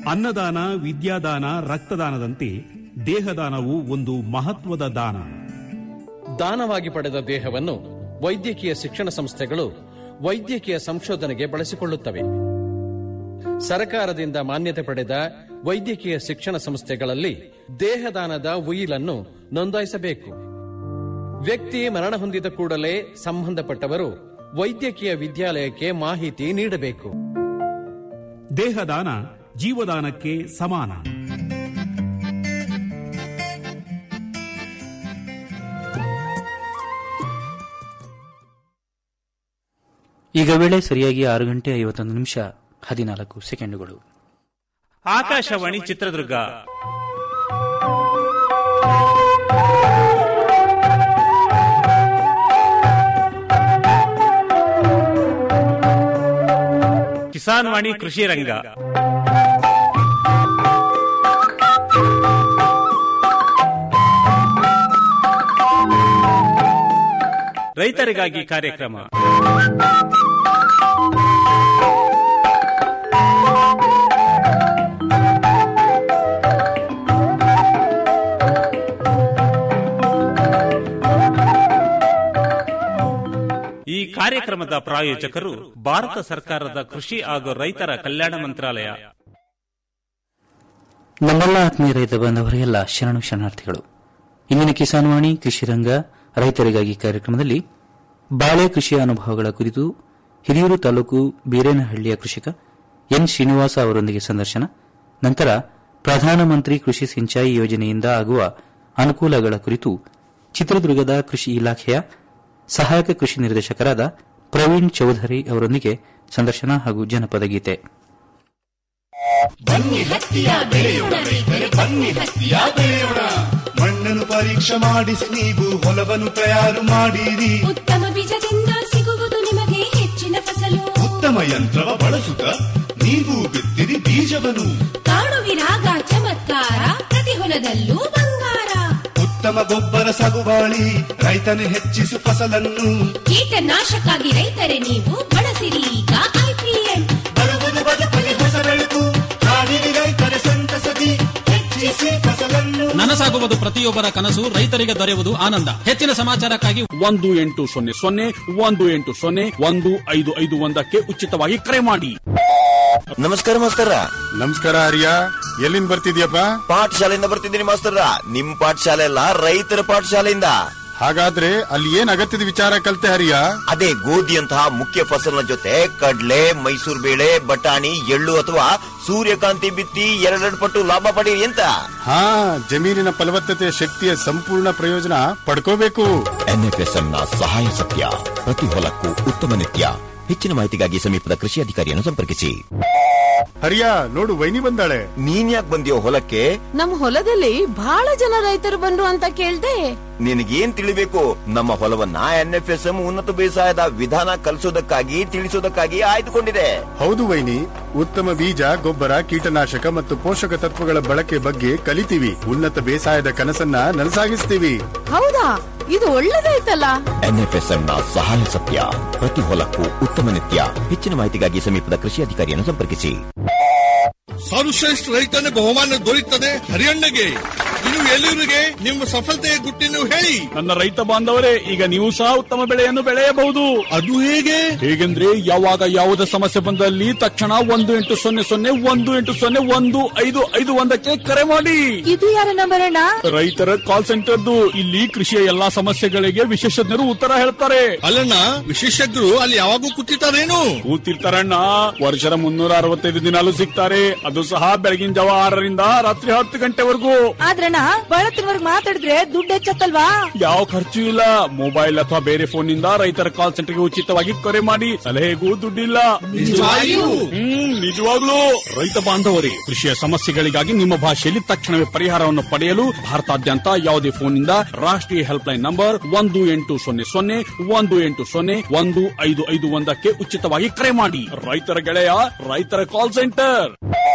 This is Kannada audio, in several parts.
ಅನ್ನದಾನ ವಿದ್ಯಾದಾನ ರಕ್ತದಾನದಂತೆ ದೇಹದಾನವು ಒಂದು ಮಹತ್ವದ ದಾನ ದಾನವಾಗಿ ಪಡೆದ ದೇಹವನ್ನು ವೈದ್ಯಕೀಯ ಶಿಕ್ಷಣ ಸಂಸ್ಥೆಗಳು ವೈದ್ಯಕೀಯ ಸಂಶೋಧನೆಗೆ ಬಳಸಿಕೊಳ್ಳುತ್ತವೆ ಸರಕಾರದಿಂದ ಮಾನ್ಯತೆ ಪಡೆದ ವೈದ್ಯಕೀಯ ಶಿಕ್ಷಣ ಸಂಸ್ಥೆಗಳಲ್ಲಿ ದೇಹದಾನದ ಉಯಿಲನ್ನು ನೋಂದಾಯಿಸಬೇಕು ವ್ಯಕ್ತಿ ಮರಣ ಹೊಂದಿದ ಕೂಡಲೇ ಸಂಬಂಧಪಟ್ಟವರು ವೈದ್ಯಕೀಯ ವಿದ್ಯಾಲಯಕ್ಕೆ ಮಾಹಿತಿ ನೀಡಬೇಕು ದೇಹದಾನ ಜೀವದಾನಕ್ಕೆ ಸಮಾನ ಈಗ ವೇಳೆ ಸರಿಯಾಗಿ ಆರು ಗಂಟೆ ಐವತ್ತೊಂದು ನಿಮಿಷ ಹದಿನಾಲ್ಕು ಸೆಕೆಂಡುಗಳು ಆಕಾಶವಾಣಿ ಚಿತ್ರದುರ್ಗ ಕಿಸಾನ್ ವಾಣಿ ಕೃಷಿ ರಂಗ ರೈತರಿಗಾಗಿ ಕಾರ್ಯಕ್ರಮ ಈ ಕಾರ್ಯಕ್ರಮದ ಪ್ರಾಯೋಜಕರು ಭಾರತ ಸರ್ಕಾರದ ಕೃಷಿ ಹಾಗೂ ರೈತರ ಕಲ್ಯಾಣ ಮಂತ್ರಾಲಯ ನಮ್ಮೆಲ್ಲ ಆತ್ಮೀಯ ರೈತ ಬಾಂಧವರಿಗೆಲ್ಲ ಶರಣು ಶರಣಾರ್ಥಿಗಳು ಇಂದಿನ ಕಿಸಾನ್ ವಾಣಿ ಕೃಷಿ ರಂಗ ರೈತರಿಗಾಗಿ ಕಾರ್ಯಕ್ರಮದಲ್ಲಿ ಬಾಳೆ ಕೃಷಿಯ ಅನುಭವಗಳ ಕುರಿತು ಹಿರಿಯೂರು ತಾಲೂಕು ಬೀರೇನಹಳ್ಳಿಯ ಕೃಷಿಕ ಎನ್ ಶ್ರೀನಿವಾಸ ಅವರೊಂದಿಗೆ ಸಂದರ್ಶನ ನಂತರ ಪ್ರಧಾನಮಂತ್ರಿ ಕೃಷಿ ಸಿಂಚಾಯಿ ಯೋಜನೆಯಿಂದ ಆಗುವ ಅನುಕೂಲಗಳ ಕುರಿತು ಚಿತ್ರದುರ್ಗದ ಕೃಷಿ ಇಲಾಖೆಯ ಸಹಾಯಕ ಕೃಷಿ ನಿರ್ದೇಶಕರಾದ ಪ್ರವೀಣ್ ಚೌಧರಿ ಅವರೊಂದಿಗೆ ಸಂದರ್ಶನ ಹಾಗೂ ಜನಪದ ಗೀತೆ ಬನ್ನಿ ಹತ್ತಿಯ ಬೆಳೆಯೋಣ ರೈತರೆ ಬನ್ನಿ ಹತ್ತಿಯ ಬೆಳೆಯೋಣ ಮಣ್ಣನ್ನು ಪರೀಕ್ಷೆ ಮಾಡಿಸಿ ನೀವು ಹೊಲವನ್ನು ತಯಾರು ಮಾಡಿರಿ ಉತ್ತಮ ಬೀಜದಿಂದ ಸಿಗುವುದು ನಿಮಗೆ ಹೆಚ್ಚಿನ ಫಸಲು ಉತ್ತಮ ಯಂತ್ರವ ಬಳಸುತ್ತ ನೀವು ಬಿತ್ತಿರಿ ಬೀಜವನ್ನು ಕಾಣುವಿರಾಗ ಚಮತ್ಕಾರ ಪ್ರತಿ ಹೊಲದಲ್ಲೂ ಬಂಗಾರ ಉತ್ತಮ ಗೊಬ್ಬರ ಸಗುಬಾಳಿ ರೈತನು ಹೆಚ್ಚಿಸು ಫಸಲನ್ನು ಕೀಟನಾಶಕ್ಕಾಗಿ ರೈತರೆ ನೀವು ಬಳಸಿರಿ ಈಗ ಐಪಿಎಂ ಬರುವುದು ಬದುಕಲಿ ಹೊಸ ಬೆಳಕು ಕಾಡಿರಿ ರೈತರ ಸಂತಸದಿ ಹೆಚ್ಚಿಸಿ ಫಸಲನ್ನು ನನಸಾಗುವುದು ಪ್ರತಿಯೊಬ್ಬರ ಕನಸು ರೈತರಿಗೆ ದೊರೆಯುವುದು ಆನಂದ ಹೆಚ್ಚಿನ ಸಮಾಚಾರಕ್ಕಾಗಿ ಒಂದು ಎಂಟು ಸೊನ್ನೆ ಸೊನ್ನೆ ಒಂದು ಎಂಟು ಸೊನ್ನೆ ಒಂದು ಐದು ಐದು ಒಂದಕ್ಕೆ ಉಚಿತವಾಗಿ ಕರೆ ಮಾಡಿ ನಮಸ್ಕಾರ ಮಾಸ್ತರ ನಮಸ್ಕಾರ ಹರಿಯ ಎಲ್ಲಿಂದ ಬರ್ತಿದ್ಯಪ್ಪ ಪಾಠಶಾಲೆಯಿಂದ ಬರ್ತಿದ್ದೀನಿ ಮಾಸ್ತರ ನಿಮ್ ಪಾಠಶಾಲೆ ಅಲ್ಲ ರೈತರ ಪಾಠಶಾಲೆಯಿಂದ ಹಾಗಾದ್ರೆ ಅಲ್ಲಿ ಏನ್ ಅಗತ್ಯದ ವಿಚಾರ ಕಲ್ತೆ ಹರಿಯ ಅದೇ ಗೋಧಿಯಂತಹ ಮುಖ್ಯ ಫಸಲಿನ ಜೊತೆ ಕಡ್ಲೆ ಮೈಸೂರು ಬೇಳೆ ಬಟಾಣಿ ಎಳ್ಳು ಅಥವಾ ಸೂರ್ಯಕಾಂತಿ ಬಿತ್ತಿ ಎರಡೆರಡು ಪಟ್ಟು ಲಾಭ ಪಡೀರಿ ಅಂತ ಹಾ ಜಮೀನಿನ ಫಲವತ್ತತೆ ಶಕ್ತಿಯ ಸಂಪೂರ್ಣ ಪ್ರಯೋಜನ ಪಡ್ಕೋಬೇಕು ಎನ್ಎಫ್ಎಸ್ಎಂ ನ ಸಹಾಯ ಸತ್ಯ ಪ್ರತಿ ಹೊಲಕ್ಕೂ ಉತ್ತಮ ನಿತ್ಯ ಹೆಚ್ಚಿನ ಮಾಹಿತಿಗಾಗಿ ಸಮೀಪದ ಕೃಷಿ ಅಧಿಕಾರಿಯನ್ನು ಸಂಪರ್ಕಿಸಿ ಹರಿಯ ನೋಡು ವೈನಿ ಬಂದಾಳೆ ನೀನ್ ಯಾಕೆ ಬಂದಿಯೋ ಹೊಲಕ್ಕೆ ನಮ್ ಹೊಲದಲ್ಲಿ ಬಹಳ ಜನ ರೈತರು ಬಂದ್ರು ಅಂತ ಕೇಳ್ದೆ ನಿನಗೇನ್ ತಿಳಿಬೇಕು ನಮ್ಮ ಹೊಲವನ್ನ ಎನ್ಎಫ್ಎಸ್ಎಂ ಉನ್ನತ ಬೇಸಾಯದ ವಿಧಾನ ಕಲಿಸೋದಕ್ಕಾಗಿ ತಿಳಿಸೋದಕ್ಕಾಗಿ ಆಯ್ದುಕೊಂಡಿದೆ ಹೌದು ವೈನಿ ಉತ್ತಮ ಬೀಜ ಗೊಬ್ಬರ ಕೀಟನಾಶಕ ಮತ್ತು ಪೋಷಕ ತತ್ವಗಳ ಬಳಕೆ ಬಗ್ಗೆ ಕಲಿತೀವಿ ಉನ್ನತ ಬೇಸಾಯದ ಕನಸನ್ನ ನನಸಾಗಿಸ್ತೀವಿ ಹೌದಾ ಇದು ಒಳ್ಳೇದಾಯ್ತಲ್ಲ ಎನ್ಎಫ್ಎಸ್ಎಂ ನ ಸಹಾಯ ಸತ್ಯ ಪ್ರತಿ ಹೊಲಕ್ಕೂ ಉತ್ತಮ ನಿತ್ಯ ಹೆಚ್ಚಿನ ಮಾಹಿತಿಗಾಗಿ ಸಮೀಪದ ಕೃಷಿ ಅಧಿಕಾರಿಯನ್ನು ಸಂಪರ್ಕಿಸಿ ಸರ್ವಶ್ರೇಷ್ಠ ರೈತನ ಬಹುಮಾನ ದೊರೆಯುತ್ತದೆ ಹರಿಯಣ್ಣಗೆ ಇನ್ನು ಎಲ್ಲಿವರಿಗೆ ನಿಮ್ಮ ಸಫಲತೆಯ ಗುಟ್ಟಿನ ಹೇಳಿ ನನ್ನ ರೈತ ಬಾಂಧವರೇ ಈಗ ನೀವು ಸಹ ಉತ್ತಮ ಬೆಳೆಯನ್ನು ಬೆಳೆಯಬಹುದು ಅದು ಹೇಗೆ ಹೇಗೆಂದ್ರೆ ಯಾವಾಗ ಯಾವುದೇ ಸಮಸ್ಯೆ ಬಂದಲ್ಲಿ ತಕ್ಷಣ ಒಂದು ಎಂಟು ಸೊನ್ನೆ ಸೊನ್ನೆ ಒಂದು ಎಂಟು ಸೊನ್ನೆ ಒಂದು ಐದು ಐದು ಒಂದಕ್ಕೆ ಕರೆ ಮಾಡಿ ಇದು ಯಾರ ನಂಬರ್ ಅಣ್ಣ ರೈತರ ಕಾಲ್ ಸೆಂಟರ್ದು ಇಲ್ಲಿ ಕೃಷಿಯ ಎಲ್ಲಾ ಸಮಸ್ಯೆಗಳಿಗೆ ವಿಶೇಷಜ್ಞರು ಉತ್ತರ ಹೇಳ್ತಾರೆ ಅಲ್ಲಣ್ಣ ವಿಶೇಷಜ್ಞರು ಅಲ್ಲಿ ಯಾವಾಗೂ ಕೂತಿರ್ತಾರೇನು ಕೂತಿರ್ತಾರಣ್ಣ ವರ್ಷದ ಮುನ್ನೂರ ಅರವತ್ತೈದು ದಿನಾಲು ಸಿಗ್ತಾರೆ ಅದು ಸಹ ಬೆಳಗಿನ ಜಾವ ಆರರಿಂದ ರಾತ್ರಿ ಹತ್ತು ಗಂಟೆವರೆಗೂ ಆದ್ರಣ್ಣ ಬಳತ್ತಿನವರ್ಗ್ ಮಾತಾಡಿದ್ರೆ ದುಡ್ಡು ಹೆಚ್ಚತ್ತಲ್ವಾ ಯಾವ ಖರ್ಚು ಇಲ್ಲ ಮೊಬೈಲ್ ಅಥವಾ ಬೇರೆ ಫೋನ್ ನಿಂದ ರೈತರ ಕಾಲ್ ಸೆಂಟರ್ಗೆ ಉಚಿತವಾಗಿ ಕರೆ ಮಾಡಿ ಸಲಹೆಗೂ ದುಡ್ಡಿಲ್ಲ ನಿಜವಾಗಿಯೂ? ಹ್ಮ್ ನಿಜವಾಗ್ಲೂ ರೈತ ಬಾಂಧವರೇ ಕೃಷಿಯ ಸಮಸ್ಯೆಗಳಿಗಾಗಿ ನಿಮ್ಮ ಭಾಷೆಯಲ್ಲಿ ತಕ್ಷಣವೇ ಪರಿಹಾರವನ್ನು ಪಡೆಯಲು ಭಾರತಾದ್ಯಂತ ಯಾವುದೇ ಫೋನ್ ನಿಂದ ರಾಷ್ಟ್ರೀಯ ಹೆಲ್ಪ್ ಲೈನ್ ನಂಬರ್ ಒಂದು ಎಂಟು ಸೊನ್ನೆ ಸೊನ್ನೆ ಒಂದು ಎಂಟು ಸೊನ್ನೆ ಒಂದು ಐದು ಐದು ಒಂದಕ್ಕೆ ಉಚಿತವಾಗಿ ಕರೆ ಮಾಡಿ ರೈತರ ಗೆಳೆಯ ರೈತರ ಕಾಲ್ ಸೆಂಟರ್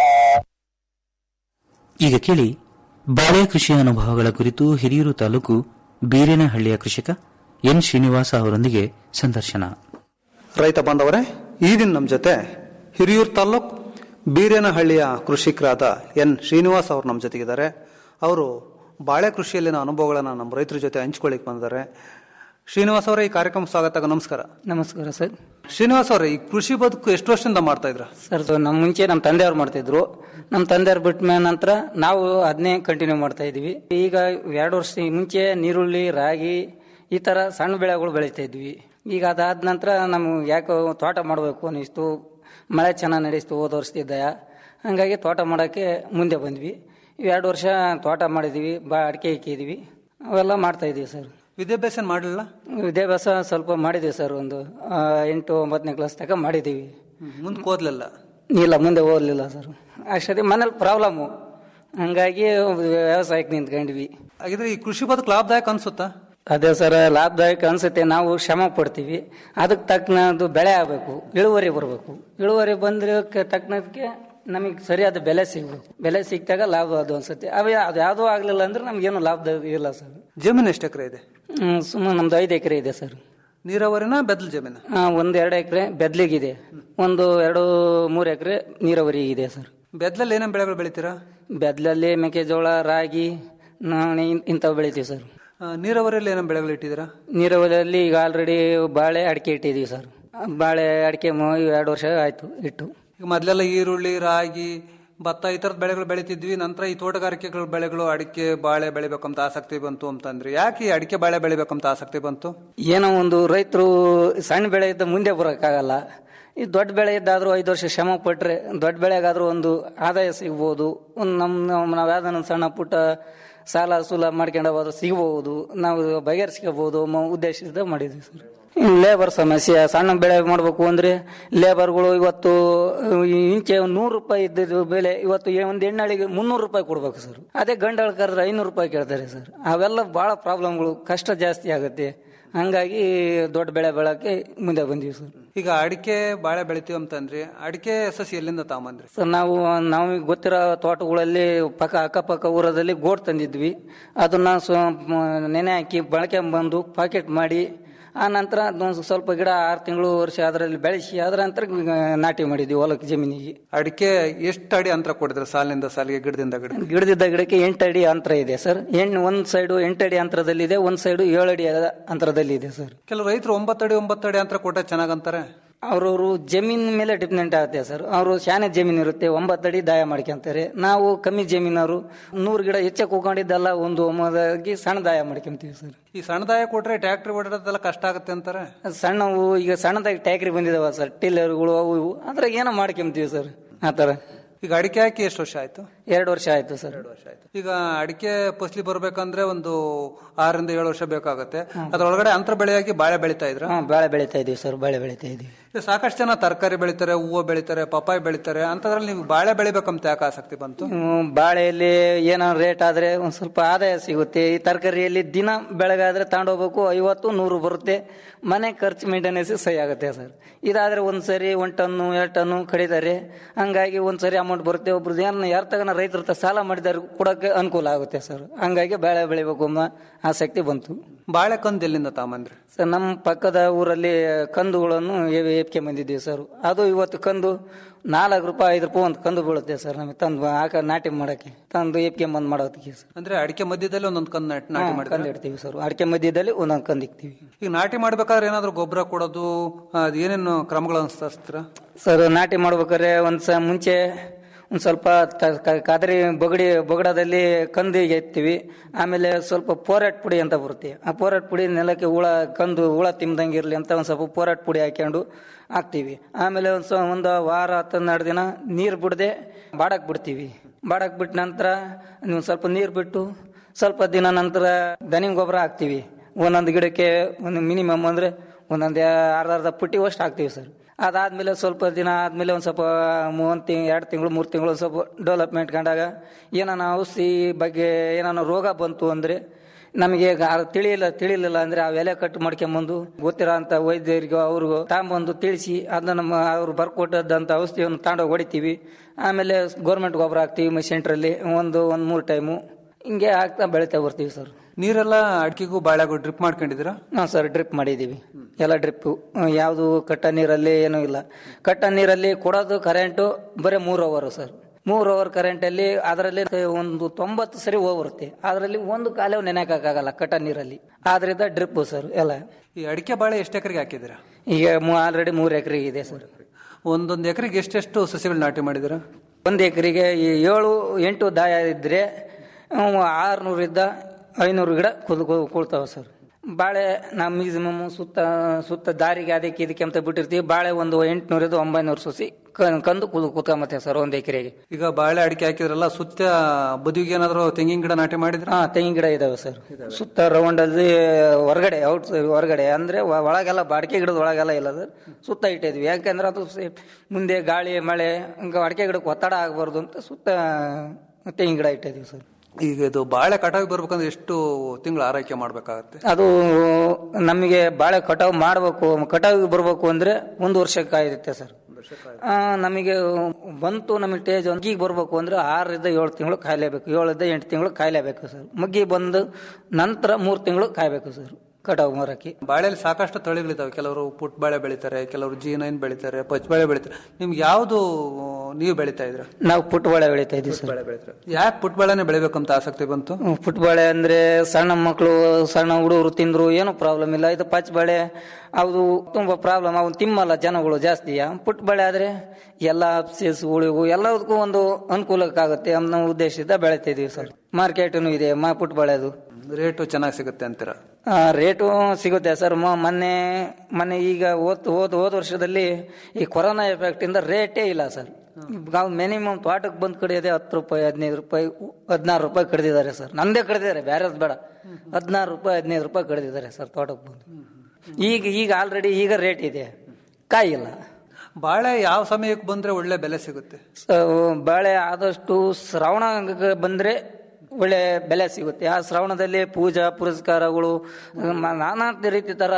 ಈಗ ಕೇಳಿ ಬಾಳೆ ಕೃಷಿಯ ಅನುಭವಗಳ ಕುರಿತು ಹಿರಿಯೂರು ತಾಲೂಕು ಬೀರೇನಹಳ್ಳಿಯ ಕೃಷಿಕ ಎನ್ ಶ್ರೀನಿವಾಸ ಅವರೊಂದಿಗೆ ಸಂದರ್ಶನ ರೈತ ಬಾಂಧವರೇ ಈ ದಿನ ನಮ್ಮ ಜೊತೆ ಹಿರಿಯೂರು ತಾಲ್ಲೂಕ್ ಬೀರೇನಹಳ್ಳಿಯ ಕೃಷಿಕರಾದ ಎನ್ ಶ್ರೀನಿವಾಸ್ ಅವರು ನಮ್ಮ ಜೊತೆಗಿದ್ದಾರೆ ಅವರು ಬಾಳೆ ಕೃಷಿಯಲ್ಲಿನ ಅನುಭವಗಳನ್ನು ನಮ್ಮ ರೈತರ ಜೊತೆ ಹಂಚ್ಕೊಳ್ಳಿಕ್ ಬಂದಿದ್ದಾರೆ ಶ್ರೀನಿವಾಸ್ ಅವರೇ ಈ ಕಾರ್ಯಕ್ರಮ ಸ್ವಾಗತ ನಮಸ್ಕಾರ ನಮಸ್ಕಾರ ಸರ್ ಶ್ರೀನಿವಾಸ್ ಅವರೇ ಈ ಕೃಷಿ ಬದುಕು ಎಷ್ಟು ವರ್ಷದಿಂದ ಮಾಡ್ತಾ ಇದ್ರ ಸರ್ ನಮ್ಮ ಮುಂಚೆ ನಮ್ಮ ತಂದೆಯವ್ರು ಮಾಡ್ತಿದ್ರು ನಮ್ಮ ತಂದೆಯವ್ರು ಬಿಟ್ಟ ಮೇಲೆ ನಂತರ ನಾವು ಅದನ್ನೇ ಕಂಟಿನ್ಯೂ ಮಾಡ್ತಾ ಇದೀವಿ ಈಗ ಎರಡು ವರ್ಷ ಮುಂಚೆ ನೀರುಳ್ಳಿ ರಾಗಿ ಈ ತರ ಸಣ್ಣ ಬೆಳೆಗಳು ಬೆಳೀತಾ ಇದ್ವಿ ಈಗ ಅದಾದ ನಂತರ ನಮ್ಗೆ ಯಾಕೋ ತೋಟ ಮಾಡಬೇಕು ಅನ್ನಿಸ್ತು ಮಳೆ ಚೆನ್ನಾಗಿ ನಡೆಸ್ತು ಹೋದ ವರ್ಷದಿದ್ದ ಹಂಗಾಗಿ ತೋಟ ಮಾಡೋಕ್ಕೆ ಮುಂದೆ ಬಂದ್ವಿ ಎರಡು ವರ್ಷ ತೋಟ ಮಾಡಿದೀವಿ ಬಾ ಅಡಿಕೆ ಇಕ್ಕಿದೀವಿ ಅವೆಲ್ಲ ಮಾಡ್ತಾ ಇದೀವಿ ಸರ್ ವಿದ್ಯಾಭ್ಯಾಸ ಮಾಡಲಿಲ್ಲ ವಿದ್ಯಾಭ್ಯಾಸ ಸ್ವಲ್ಪ ಮಾಡಿದೀವಿ ಸರ್ ಒಂದು ಆ, ಎಂಟು ಒಂಬತ್ತನೇ ಕ್ಲಾಸ್ ತನಕ ಮಾಡಿದೀವಿ ಮುಂದಕ್ಕೆ ಓದ್ಲಿಲ್ಲ ಇಲ್ಲ ಮುಂದೆ ಓದಲಿಲ್ಲ ಸರ್ ಅಷ್ಟೇ ಮನೇಲಿ ಪ್ರಾಬ್ಲಮ್ಮು ಹಂಗಾಗಿ ವ್ಯವಸಾಯಕ್ಕೆ ನಿಂತ್ಕೊಂಡ್ವಿ ಹಾಗಿದ್ರೆ ಈ ಕೃಷಿ ಬದುಕು ಲಾಭದಾಯಕ ಅನ್ಸುತ್ತಾ ಅದೇ ಸರ್ ಲಾಭದಾಯಕ ಅನ್ಸುತ್ತೆ ನಾವು ಶ್ರಮ ಪಡ್ತೀವಿ ಅದಕ್ಕೆ ತಕ್ಕನದು ಬೆಳೆ ಆಗಬೇಕು ಇಳುವರಿ ಬರಬೇಕು ಇಳುವರಿ ಬಂದ್ರೆ ತಕ್ಕನದಕ್ಕೆ ನಮಗೆ ಸರಿಯಾದ ಬೆಲೆ ಸಿಗ್ಬೇಕು ಬೆಲೆ ಸಿಕ್ಕಾಗ ಲಾಭ ಅದು ಅನ್ಸುತ್ತೆ ಅವೇ ಅದು ಯಾವುದೂ ಆಗಲಿಲ್ಲ ಅಂದ್ರೆ ನಮ್ಗೇನು ಲಾಭ ಇಲ್ಲ ಸರ್ ಜಮೀನು ಎಷ್ಟು ಎಕರೆ ಇದೆ ಸುಮ್ಮನೆ ನಮ್ದು ಐದು ಎಕರೆ ಇದೆ ಸರ್ ನೀರಾವರಿನ ಬೆದಲ್ ಜಮೀನು ಆ, ಒಂದು ಎರಡು ಎಕರೆ ಬೆದ್ಲಿಗಿದೆ ಒಂದು ಎರಡು ಮೂರು ಎಕರೆ ನೀರಾವರಿ ಇದೆ ಸರ್ ಬೆದ್ಲಲ್ಲಿ ಏನೇನು ಬೆಳೆಗಳು ಬೆಳಿತೀರಾ ಬೆದ್ಲಲ್ಲಿ ಮೆಕ್ಕೆಜೋಳ ರಾಗಿ ನವಣೆ ಇನ್- ಇಂಥವು ಬೆಳಿತೀವಿ ಸರ್ ಆ, ನೀರಾವರಿಯಲ್ಲಿ ಏನೇನು ಬೆಳೆಗಳು ಇಟ್ಟಿದ್ದೀರಾ ನೀರಾವರಿಯಲ್ಲಿ ಈಗ ಆಲ್ರೆಡಿ ಬಾಳೆ ಅಡಿಕೆ ಇಟ್ಟಿದ್ದೀವಿ ಸರ್ ಬಾಳೆ ಅಡಿಕೆ ಮ- ಎರಡು ವರ್ಷ ಆಯ್ತು ಇಟ್ಟು ಈಗ ಮೊದಲೆಲ್ಲ ಈರುಳ್ಳಿ ರಾಗಿ ಭತ್ತ ಈ ತರದ ಬೆಳೆಗಳು ಬೆಳಿತಿದ್ವಿ ನಂತರ ಈ ತೋಟಗಾರಿಕೆಗಳ ಬೆಳೆಗಳು ಅಡಿಕೆ ಬಾಳೆ ಬೆಳಿಬೇಕಂತ ಆಸಕ್ತಿ ಬಂತು ಅಂತಂದ್ರೆ ಯಾಕೆ ಈ ಅಡಿಕೆ ಬಾಳೆ ಬೆಳಿಬೇಕಂತ ಆಸಕ್ತಿ ಬಂತು ಏನೋ ಒಂದು ರೈತರು ಸಣ್ಣ ಬೆಳೆ ಇದ್ದ ಮುಂದೆ ಬರೋಕ್ಕಾಗಲ್ಲ ಈ ದೊಡ್ಡ ಬೆಳೆ ಇದ್ದಾದ್ರೂ ಐದು ವರ್ಷ ಶ್ರಮ ಪಟ್ರೆ ದೊಡ್ಡ ಬೆಳೆಗಾದ್ರೂ ಒಂದು ಆದಾಯ ಸಿಗ್ಬೋದು ಒಂದು ನಮ್ಮ ನಮ್ಮ ನಾವು ಯಾವ್ದಾನ ಒಂದು ಸಣ್ಣ ಪುಟ್ಟ ಸಾಲ ಸೂಲ ಮಾಡ್ಕೊಂಡು ಹೋದ್ರೆ ಸಿಗ್ಬೋದು ನಾವು ಬಗೆಹರಿಸ್ಕೋಬಹುದು ಉದ್ದೇಶದಿಂದ ಮಾಡಿದ್ವಿ ಸರ್ ಲೇಬರ್ ಸಮಸ್ಯೆ ಸಣ್ಣ ಬೆಳೆ ಮಾಡಬೇಕು ಅಂದ್ರೆ ಲೇಬರ್ಗಳು ಇವತ್ತು ಈ ಇಂಚೆ ನೂರು ರೂಪಾಯಿ ಇದ್ದಿದ್ದು ಬೆಲೆ ಇವತ್ತು ಏ- ಒಂದು ಎಣ್ಣಾಳಿಗೆ ಮುನ್ನೂರು ರೂಪಾಯಿ ಕೊಡ್ಬೇಕು ಸರ್ ಅದೇ ಗಂಡಾಳ ಕರೆದ್ರೆ ಐನೂರು ರೂಪಾಯಿ ಕೇಳ್ತಾರೆ ಸರ್ ಅವೆಲ್ಲ ಬಹಳ ಪ್ರಾಬ್ಲಮ್ಗಳು ಕಷ್ಟ ಜಾಸ್ತಿ ಆಗುತ್ತೆ ಹಂಗಾಗಿ ದೊಡ್ಡ ಬೆಳೆ ಬೆಳಕ್ಕೆ ಮುಂದೆ ಬಂದೀವಿ ಸರ್ ಈಗ ಅಡಿಕೆ ಬಾಳೆ ಬೆಳಿತೀವಿ ಅಂತಂದ್ರಿ ಅಡಿಕೆ ಸಸಿ ಎಲ್ಲಿಂದ ತಾಂಬಂದ್ರಿ ಸರ್ ನಾವು ನಮಗೆ ಗೊತ್ತಿರೋ ತೋಟಗಳಲ್ಲಿ ಪಕ್ಕ ಅಕ್ಕಪಕ್ಕ ಊರದಲ್ಲಿ ಗೋಡ್ ತಂದಿದ್ವಿ ಅದನ್ನ ಸ್ವ ಮ- ನೆನೆ ಹಾಕಿ ಬಳಕೆ ಬಂದು ಪಾಕೆಟ್ ಮಾಡಿ ಆ ನಂತರ ಅದೊಂದು ಸ್ವಲ್ಪ ಗಿಡ ಆರು ತಿಂಗಳು ವರ್ಷ ಅದರಲ್ಲಿ ಬೆಳೆಸಿ ಅದರ ನಂತರ ನಾಟಿ ಮಾಡಿದ್ವಿ ಹೊಲಕ್ಕೆ ಜಮೀನಿಗೆ ಅಡಿಕೆ ಎಷ್ಟು ಅಡಿ ಅಂತರ ಕೊಡಿದ್ರೆ ಸಾಲಿನಿಂದ ಸಾಲಿಗೆ ಗಿಡದಿಂದ ಗಿಡ ಗಿಡದಿದ್ದ ಗಿಡಕ್ಕೆ ಎಂಟು ಅಡಿ ಅಂತರ ಇದೆ ಸರ್ ಎಣ್ಣೆ ಒಂದ್ ಸೈಡು ಎಂಟು ಅಡಿ ಅಂತರದಲ್ಲಿದೆ ಒಂದ್ ಸೈಡು ಏಳು ಅಡಿ ಅಂತರದಲ್ಲಿ ಇದೆ ಸರ್ ಕೆಲವು ರೈತರು ಒಂಬತ್ತಡಿ ಒಂಬತ್ತಡಿ ಅಂತರ ಕೊಟ್ಟ ಚೆನ್ನಾಗಂತಾರೆ ಅವ್ರವ್ರು ಜಮೀನ್ ಮೇಲೆ ಡಿಪೆಂಡೆಂಟ್ ಆಗುತ್ತೆ ಸರ್ ಅವರು ಶಾನೆ ಜಮೀನು ಇರುತ್ತೆ ಒಂಬತ್ತಡಿ ದಾಯ ಮಾಡ್ಕೊಂತಾರೆ ನಾವು ಕಮ್ಮಿ ಜಮೀನವರು ನೂರು ಗಿಡ ಹೆಚ್ಚಕ್ಕೆ ಕೂಕೊಂಡಿದ್ದೆಲ್ಲ ಒಂದು ಒಮ್ಮದಾಗಿ ಸಣ್ಣ ದಾಯ ಮಾಡ್ಕೊಂತೀವಿ ಸರ್ ಈ ಸಣ್ಣದಾಯ ಕೊಟ್ರೆ ಟ್ಯಾಕ್ಟ್ರಿ ಓಡಾಡೋದೆಲ್ಲ ಕಷ್ಟ ಆಗುತ್ತೆ ಅಂತಾರೆ ಸಣ್ಣವು ಈಗ ಸಣ್ಣದಾಗಿ ಟ್ಯಾಕ್ರಿ ಬಂದಿದಾವ ಸರ್ ಟಿಲ್ಲರ್ಗಳು ಅವು ಇವು ಅದ್ರಾಗ ಏನೋ ಮಾಡ್ಕೊಂತೀವಿ ಸರ್ ಆ ಥರ ಈಗ ಅಡಿಕೆ ಹಾಕಿ ಎಷ್ಟು ವರ್ಷ ಆಯ್ತು ಎರಡು ವರ್ಷ ಆಯ್ತು ಸರ್ ಈಗ ಅಡಿಕೆ ಫಸಲಿ ಬರ್ಬೇಕಂದ್ರೆ ಒಂದು ಆರರಿಂದ ಏಳು ವರ್ಷ ಬೇಕಾಗುತ್ತೆ ಅದ್ರೊಳಗಡೆ ಅಂತರ ಬೆಳೆಯಾಗಿ ಬಾಳೆ ಬೆಳಿತಾ ಇದ್ರ ಹಾ ಬಾಳೆ ಬೆಳಿತಾ ಇದೀವಿ ಸರ್ ಬಾಳೆ ಬೆಳಿತಾ ಇದೀವಿ ಈಗ ಸಾಕಷ್ಟು ಜನ ತರಕಾರಿ ಬೆಳಿತಾರೆ ಹೂವು ಬೆಳಿತಾರೆ ಪಪ್ಪಾಯಿ ಬೆಳಿತಾರೆ ಅಂತದ್ರಲ್ಲಿ ನೀವು ಬಾಳೆ ಬೆಳಿಬೇಕಂತ ಯಾಕೆ ಆಸಕ್ತಿ ಬಂತು ಹ್ಮ್, ಬಾಳೆಯಲ್ಲಿ ಏನೋ ರೇಟ್ ಆದ್ರೆ ಒಂದ್ ಸ್ವಲ್ಪ ಆದಾಯ ಸಿಗುತ್ತೆ ಈ ತರಕಾರಿಯಲ್ಲಿ ದಿನ ಬೆಳಗಾದ್ರೆ ತಗೊಂಡೋಗ್ಬೇಕು ಐವತ್ತು ನೂರು ಬರುತ್ತೆ ಮನೆ ಖರ್ಚು ಮೇಂಟೆನೆನ್ಸ್ ಸಹಿ ಆಗುತ್ತೆ ಸರ್ ಇದಾದ್ರೆ ಒಂದ್ ಸರಿ ಒಂದ್ ಟನ್ನು ಎರಡು ಟನ್ನು ಕಡಿತಾರೆ ಹಂಗಾಗಿ ಒಂದ್ ಸರಿ ಅಮೌಂಟ್ ಬರುತ್ತೆ ಒಬ್ರದ್ದು ಏನ ಯಾರ ತಗನ ರೈತರ ಹತ್ರ ಸಾಲ ಮಾಡಿದಾರೆ ಕೊಡಕ್ಕೆ ಅನುಕೂಲ ಆಗುತ್ತೆ ಸರ್ ಹಂಗಾಗಿ ಬಾಳೆ ಬೆಳಿಬೇಕು ಅನ್ನೋ ಆಸಕ್ತಿ ಬಂತು ಬಾಳೆ ಕಂದು ಎಲ್ಲಿಂದ ತಾಂಬಂದ್ರಿ ಸರ್ ನಮ್ಮ ಪಕ್ಕದ ಊರಲ್ಲಿ ಕಂದುಗಳನ್ನು ಎಪ್ಕೆ ಬಂದಿದ್ದೀವಿ ಸರ್ ಅದು ಇವತ್ತು ಕಂದು ನಾಲ್ಕು ರೂಪಾಯಿ ಐದು ರೂಪಾಯಿ ಒಂದು ಕಂದು ಬೀಳುತ್ತೆ ಸರ್ ನಮಗೆ ತಂದು ಹಾಕ ನಾಟಿ ಮಾಡಕ್ಕೆ ತಂದು ಎಪ್ಕೆ ಬಂದ್ ಮಾಡೋದಕ್ಕೆ ಸರ್ ಅಂದ್ರೆ ಅಡಿಕೆ ಮಧ್ಯದಲ್ಲಿ ಒಂದೊಂದು ಕಂದು ನಾಟಿ ನಾಟಿ ಹಾ, ಮಾಡಿದ್ರೆ ಕಂದು ಇಡ್ತೀವಿ ಸರ್ ಅಡಿಕೆ ಮಧ್ಯದಲ್ಲಿ ಒಂದೊಂದು ಕಂದು ಇಕ್ತೀವಿ ಈಗ ನಾಟಿ ಮಾಡ್ಬೇಕಾದ್ರೆ ಏನಾದ್ರು ಗೊಬ್ಬರ ಕೊಡೋದು ಅದ್ ಏನೇನು ಕ್ರಮಗಳು ಅನುಸರಿಸ್ತೀರಾ ಸರ್ ನಾಟಿ ಮಾಡ್ಬೇಕಾದ್ರೆ ಒಂದ್ ಸ ಮುಂಚೆ ಒಂದ್ ಸ್ವಲ್ಪ ತ- ಕ- ಕಾದರಿ ಬಗಡಿ ಬಗಡದಲ್ಲಿ ಕಂದಿಗೆ ಎತ್ತೀವಿ ಆಮೇಲೆ ಸ್ವಲ್ಪ ಪೋರಾಟ್ ಪುಡಿ ಅಂತ ಬರುತ್ತೆ ಆ ಪೋರಾಟ್ ಪುಡಿ ನೆಲಕ್ಕೆ ಹುಳ ಕಂದು ಹುಳ ತಿಮ್ದಂಗೆ ಇರಲಿ ಅಂತ ಒಂದ್ ಸ್ವಲ್ಪ ಪೋರಾಟ್ ಪುಡಿ ಹಾಕೊಂಡು ಹಾಕ್ತೀವಿ ಆಮೇಲೆ ಒಂದ್ ಸ ಒಂದು ವಾರ ಹತ್ತನ್ನೆರಡು ದಿನ ನೀರು ಬಿಡದೆ ಬಾಡಕ್ ಬಿಡ್ತೀವಿ ಬಾಡಕ್ ಬಿಟ್ಟ ನಂತರ ನೀವು ಸ್ವಲ್ಪ ನೀರು ಬಿಟ್ಟು ಸ್ವಲ್ಪ ದಿನ ನಂತರ ದನಿ ಗೊಬ್ಬರ ಹಾಕ್ತೀವಿ ಒಂದೊಂದು ಗಿಡಕ್ಕೆ ಒಂದು ಮಿನಿಮಮ್ ಅಂದ್ರೆ ಒಂದೊಂದು ಅರ್ಧ ಅರ್ಧ ಪುಟ್ಟಿ ಅಷ್ಟು ಹಾಕ್ತೀವಿ ಸರ್ ಅದಾದ್ಮೇಲೆ ಸ್ವಲ್ಪ ದಿನ ಆದ್ಮೇಲೆ ಒಂದು ಸ್ವಲ್ಪ ಮೂವತ್ತು ತಿಂಗ್ ಎರಡು ತಿಂಗಳು ಮೂರು ತಿಂಗಳು ಒಂದು ಸ್ವಲ್ಪ ಡೆವಲಪ್ಮೆಂಟ್ ಕಂಡಾಗ ಏನಾನ ಔಷಧಿ ಬಗ್ಗೆ ಏನಾನ ರೋಗ ಬಂತು ಅಂದ್ರೆ ನಮಗೆ ಗ- ಅದು ತಿಳಿಯಿಲ್ಲ ತಿಳಿಲಿಲ್ಲ ಅಂದ್ರೆ ಆ ಎಲೆ ಕಟ್ ಮಾಡ್ಕೊಂಬಂದು ಗೊತ್ತಿರೋ ಅಂತ ವೈದ್ಯರಿಗೂ ಅವ್ರಿಗೂ ತಗೊಂಬಂದು ತಿಳಿಸಿ ಅದನ್ನ ನಮ್ಮ ಅವ್ರು ಬರ್ಕೊಟ್ಟದಂತ ಔಷಧಿಯನ್ನು ತಗೊಂಡೋಗಿ ಹೊಡಿತೀವಿ ಆಮೇಲೆ ಗೌರ್ಮೆಂಟ್ ಗೊಬ್ಬರ ಹಾಕ್ತೀವಿ ಸೆಂಟ್ರಲ್ಲಿ ಒಂದು ಒಂದು ಮೂರು ಟೈಮು ಹಿಂಗೆ ಹಾಕ್ತಾ ಬೆಳಿತಾ ಬರ್ತೀವಿ ಸರ್ ನೀರೆಲ್ಲ ಅಡಿಕೆಗೂ ಬಾಳೆಗೂ ಡ್ರಿಪ್ ಮಾಡ್ಕೊಂಡಿದ್ದೀರಾ ಹಾಂ ಸರ್ ಡ್ರಿಪ್ ಮಾಡಿದ್ದೀವಿ ಎಲ್ಲ ಡ್ರಿಪ್ಪು ಯಾವುದು ಕಟ್ಟ ನೀರಲ್ಲಿ ಏನೂ ಇಲ್ಲ ಕಟ್ಟ ನೀರಲ್ಲಿ ಕೊಡೋದು ಕರೆಂಟು ಬರೀ ಮೂರು ಅವರು ಸರ್ ಮೂರು ಅವರ್ ಕರೆಂಟಲ್ಲಿ ಅದರಲ್ಲಿ ಒಂದು ತೊಂಬತ್ತು ಸರಿ ಹೋಗಿ ಬರುತ್ತೆ ಅದರಲ್ಲಿ ಒಂದು ಕಾಲೇ ನೆನೆಯಕ್ಕಾಗಲ್ಲ ಕಟ್ಟ ನೀರಲ್ಲಿ ಆದ್ರಿಂದ ಡ್ರಿಪ್ಪು ಸರ್ ಎಲ್ಲ ಈ ಅಡಿಕೆ ಬಾಳೆ ಎಷ್ಟು ಎಕರೆಗೆ ಹಾಕಿದ್ದೀರಾ ಈಗ ಆಲ್ರೆಡಿ ಮೂರು ಎಕರೆ ಇದೆ ಸರ್ ಒಂದೊಂದು ಎಕರೆಗೆ ಎಷ್ಟೆಷ್ಟು ಸಸಿಗಳು ನಾಟಿ ಮಾಡಿದ್ದೀರಾ ಒಂದು ಎಕರೆಗೆ ಏಳು ಎಂಟು ದಾಯ ಇದ್ರೆ ಆರುನೂರಿಂದ ಐನೂರು ಗಿಡ ಕುದ್ ಕುಳ್ತಾವೆ ಸರ್ ಬಾಳೆ ನಾವು ಮ್ಯಾಕ್ಸಿಮಮ್ ಸುತ್ತ ಸುತ್ತ ದಾರಿಗೆ ಅದಕ್ಕೆ ಇದಕ್ಕೆ ಅಂತ ಬಿಟ್ಟಿರ್ತೀವಿ ಬಾಳೆ ಒಂದು ಎಂಟುನೂರಿಂದ ಒಂಬೈನೂರು ಸಸಿ ಕ- ಕಂದು ಕುದ್ ಕುತ್ಕೊಂಬತ್ತೆ ಸರ್ ಒಂದು ಎಕರೆಗೆ ಈಗ ಬಾಳೆ ಅಡಿಕೆ ಹಾಕಿದ್ರಲ್ಲ ಸುತ್ತ ಬದಿಗೆ ಏನಾದ್ರು ತೆಂಗಿನ ಗಿಡ ನಾಟಿ ಮಾಡಿದ್ರ ಹಾ ತೆಂಗಿನ ಗಿಡ ಇದಾವೆ ಸರ್ ಸುತ್ತ ರೌಂಡ್ ಅಲ್ಲಿ ಹೊರಗಡೆ ಔಟ್ ಹೊರಗಡೆ ಅಂದ್ರೆ ಒ- ಒಳಗೆಲ್ಲ ಅಡಿಕೆ ಗಿಡದ ಒಳಗೆಲ್ಲ ಇಲ್ಲ ಸರ್ ಸುತ್ತ ಇಟ್ಟಿದ್ವಿ ಯಾಕಂದ್ರೆ ಅದು ಸೇ- ಮುಂದೆ ಗಾಳಿ ಮಳೆ ಹಂಗ ಅಡಿಕೆ ಗಿಡಕ್ಕೆ ಒತ್ತಡ ಆಗಬಾರ್ದು ಅಂತ ಸುತ್ತ ತೆಂಗಿನ ಗಿಡ ಇಟ್ಟಿದ್ವಿ ಸರ್ ಈಗ ಇದು ಬಾಳೆ ಕಟಾವಿಗೆ ಬರ್ಬೇಕಂದ್ರೆ ಎಷ್ಟು ತಿಂಗಳು ಆರೈಕೆ ಮಾಡ್ಬೇಕಾಗತ್ತೆ ಅದು ನಮಗೆ ಬಾಳೆ ಕಟಾವು ಮಾಡಬೇಕು ಕಟಾವಿಗೆ ಬರಬೇಕು ಅಂದ್ರೆ ಒಂದು ವರ್ಷ ಕಾಯಿರುತ್ತೆ ಸರ್ ಆ, ನಮಗೆ ಬಂತು ನಮಗೆ ಟೇಜ್ ಮಗ್ಗಿಗೆ ಬರಬೇಕು ಅಂದ್ರೆ ಆರರಿಂದ ಏಳು ತಿಂಗಳು ಕಾಯಲೇಬೇಕು ಏಳರಿಂದ ಎಂಟು ತಿಂಗಳು ಕಾಯಲೇಬೇಕು ಸರ್ ಮಗ್ಗಿ ಬಂದು ನಂತರ ಮೂರು ತಿಂಗಳು ಕಾಯಬೇಕು ಸರ್ ಕಟಾವು ಮರಕ್ಕೆ ಬಾಳೆಯಲ್ಲಿ ಸಾಕಷ್ಟು ತಳಿಗಳಿದಾವೆ ಕೆಲವರು ಪುಟ್ ಬಾಳೆ ಬೆಳಿತಾರೆ ಕೆಲವರು ಜಿ ನೈನ್ ಬೆಳಿತಾರೆ ಪಚ್ ಬಾಳೆ ಬೆಳಿತಾರೆ ನಿಮ್ಗೆ ಯಾವ್ದು ನೀವು ಬೆಳಿತಾ ಇದ್ರ ನಾವು ಪುಟ್ಟ ಬಾಳೆ ಬೆಳಿತಾ ಇದ್ದೀವಿ ಸರ್ ಯಾಕೆ ಪುಟ್ ಬಾಳೆನೆ ಬೆಳಿಬೇಕಂತ ಆಸಕ್ತಿ ಬಂತು ಪುಟ್ಟ ಬಾಳೆ ಅಂದ್ರೆ ಸಣ್ಣ ಮಕ್ಕಳು ಸಣ್ಣ ಹುಡುಗರು ತಿಂದ್ರು ಏನು ಪ್ರಾಬ್ಲಮ್ ಇಲ್ಲ ಇದು ಪಚ್ಚ ಬಾಳೆ ಅದು ತುಂಬಾ ಪ್ರಾಬ್ಲಮ್ ಅವನು ತಿಮ್ಮಲ್ಲ ಜನಗಳು ಜಾಸ್ತಿ ಪುಟ್ಟ ಬಾಳೆ ಆದ್ರೆ ಎಲ್ಲ ಸೇಸುಗಳಿಗೂ ಎಲ್ಲದಕ್ಕೂ ಒಂದು ಅನುಕೂಲಕ್ಕಾಗುತ್ತೆ ಅನ್ನೋ ಉದ್ದೇಶದಿಂದ ಬೆಳಿತಾ ಇದೀವಿ ಸರ್ ಮಾರ್ಕೆಟ್ನು ಇದೆ ಮಾ ಪುಟ್ಟ ಬಾಳೆದು ರೇಟು ಚೆನ್ನಾಗಿ ಸಿಗುತ್ತೆ ಅಂತೀರ ಆ, ರೇಟು ಸಿಗುತ್ತೆ ಸರ್ ಮ- ಮೊನ್ನೆ ಮೊನ್ನೆ ಈಗ ಹೋದ್ ಹೋದ ಹೋದ ವರ್ಷದಲ್ಲಿ ಈ ಕೊರೋನಾ ಎಫೆಕ್ಟ್ ಇಂದ ರೇಟೇ ಇಲ್ಲ ಸರ್ ನಾವು ಮಿನಿಮಮ್ ತೋಟಕ್ಕೆ ಬಂದ್ ಕಡಿಯೋದೇ ಹತ್ತು ರೂಪಾಯಿ ಹದಿನೈದು ರೂಪಾಯಿ ಹದಿನಾರು ರೂಪಾಯಿ ಕಡ್ದಿದ್ದಾರೆ ಸರ್ ನಂದೇ ಕಡ್ದಿದ್ದಾರೆ ಬೇರೆದ್ ಬೇಡ ಹದಿನಾರು ರೂಪಾಯಿ ಹದಿನೈದು ರೂಪಾಯಿ ಕಡ್ದಿದ್ದಾರೆ ಸರ್ ತೋಟಕ್ಕೆ ಬಂದು ಈಗ ಈಗ ಆಲ್ರೆಡಿ ಈಗ ರೇಟ್ ಇದೆ ಕಾಯಿ ಇಲ್ಲ ಬಾಳೆ ಯಾವ ಸಮಯಕ್ಕೆ ಬಂದ್ರೆ ಒಳ್ಳೆ ಬೆಲೆ ಸಿಗುತ್ತೆ ಸೊ, ಬಾಳೆ ಆದಷ್ಟು ಶ್ರಾವಣ ಬಂದ್ರೆ ಒಳ್ಳೆ ಬೆಲೆ ಸಿಗುತ್ತೆ ಆ ಶ್ರಾವಣದಲ್ಲಿ ಪೂಜಾ ಪುರಸ್ಕಾರಗಳು ಮ- ನಾನಾ ರೀತಿ ತರ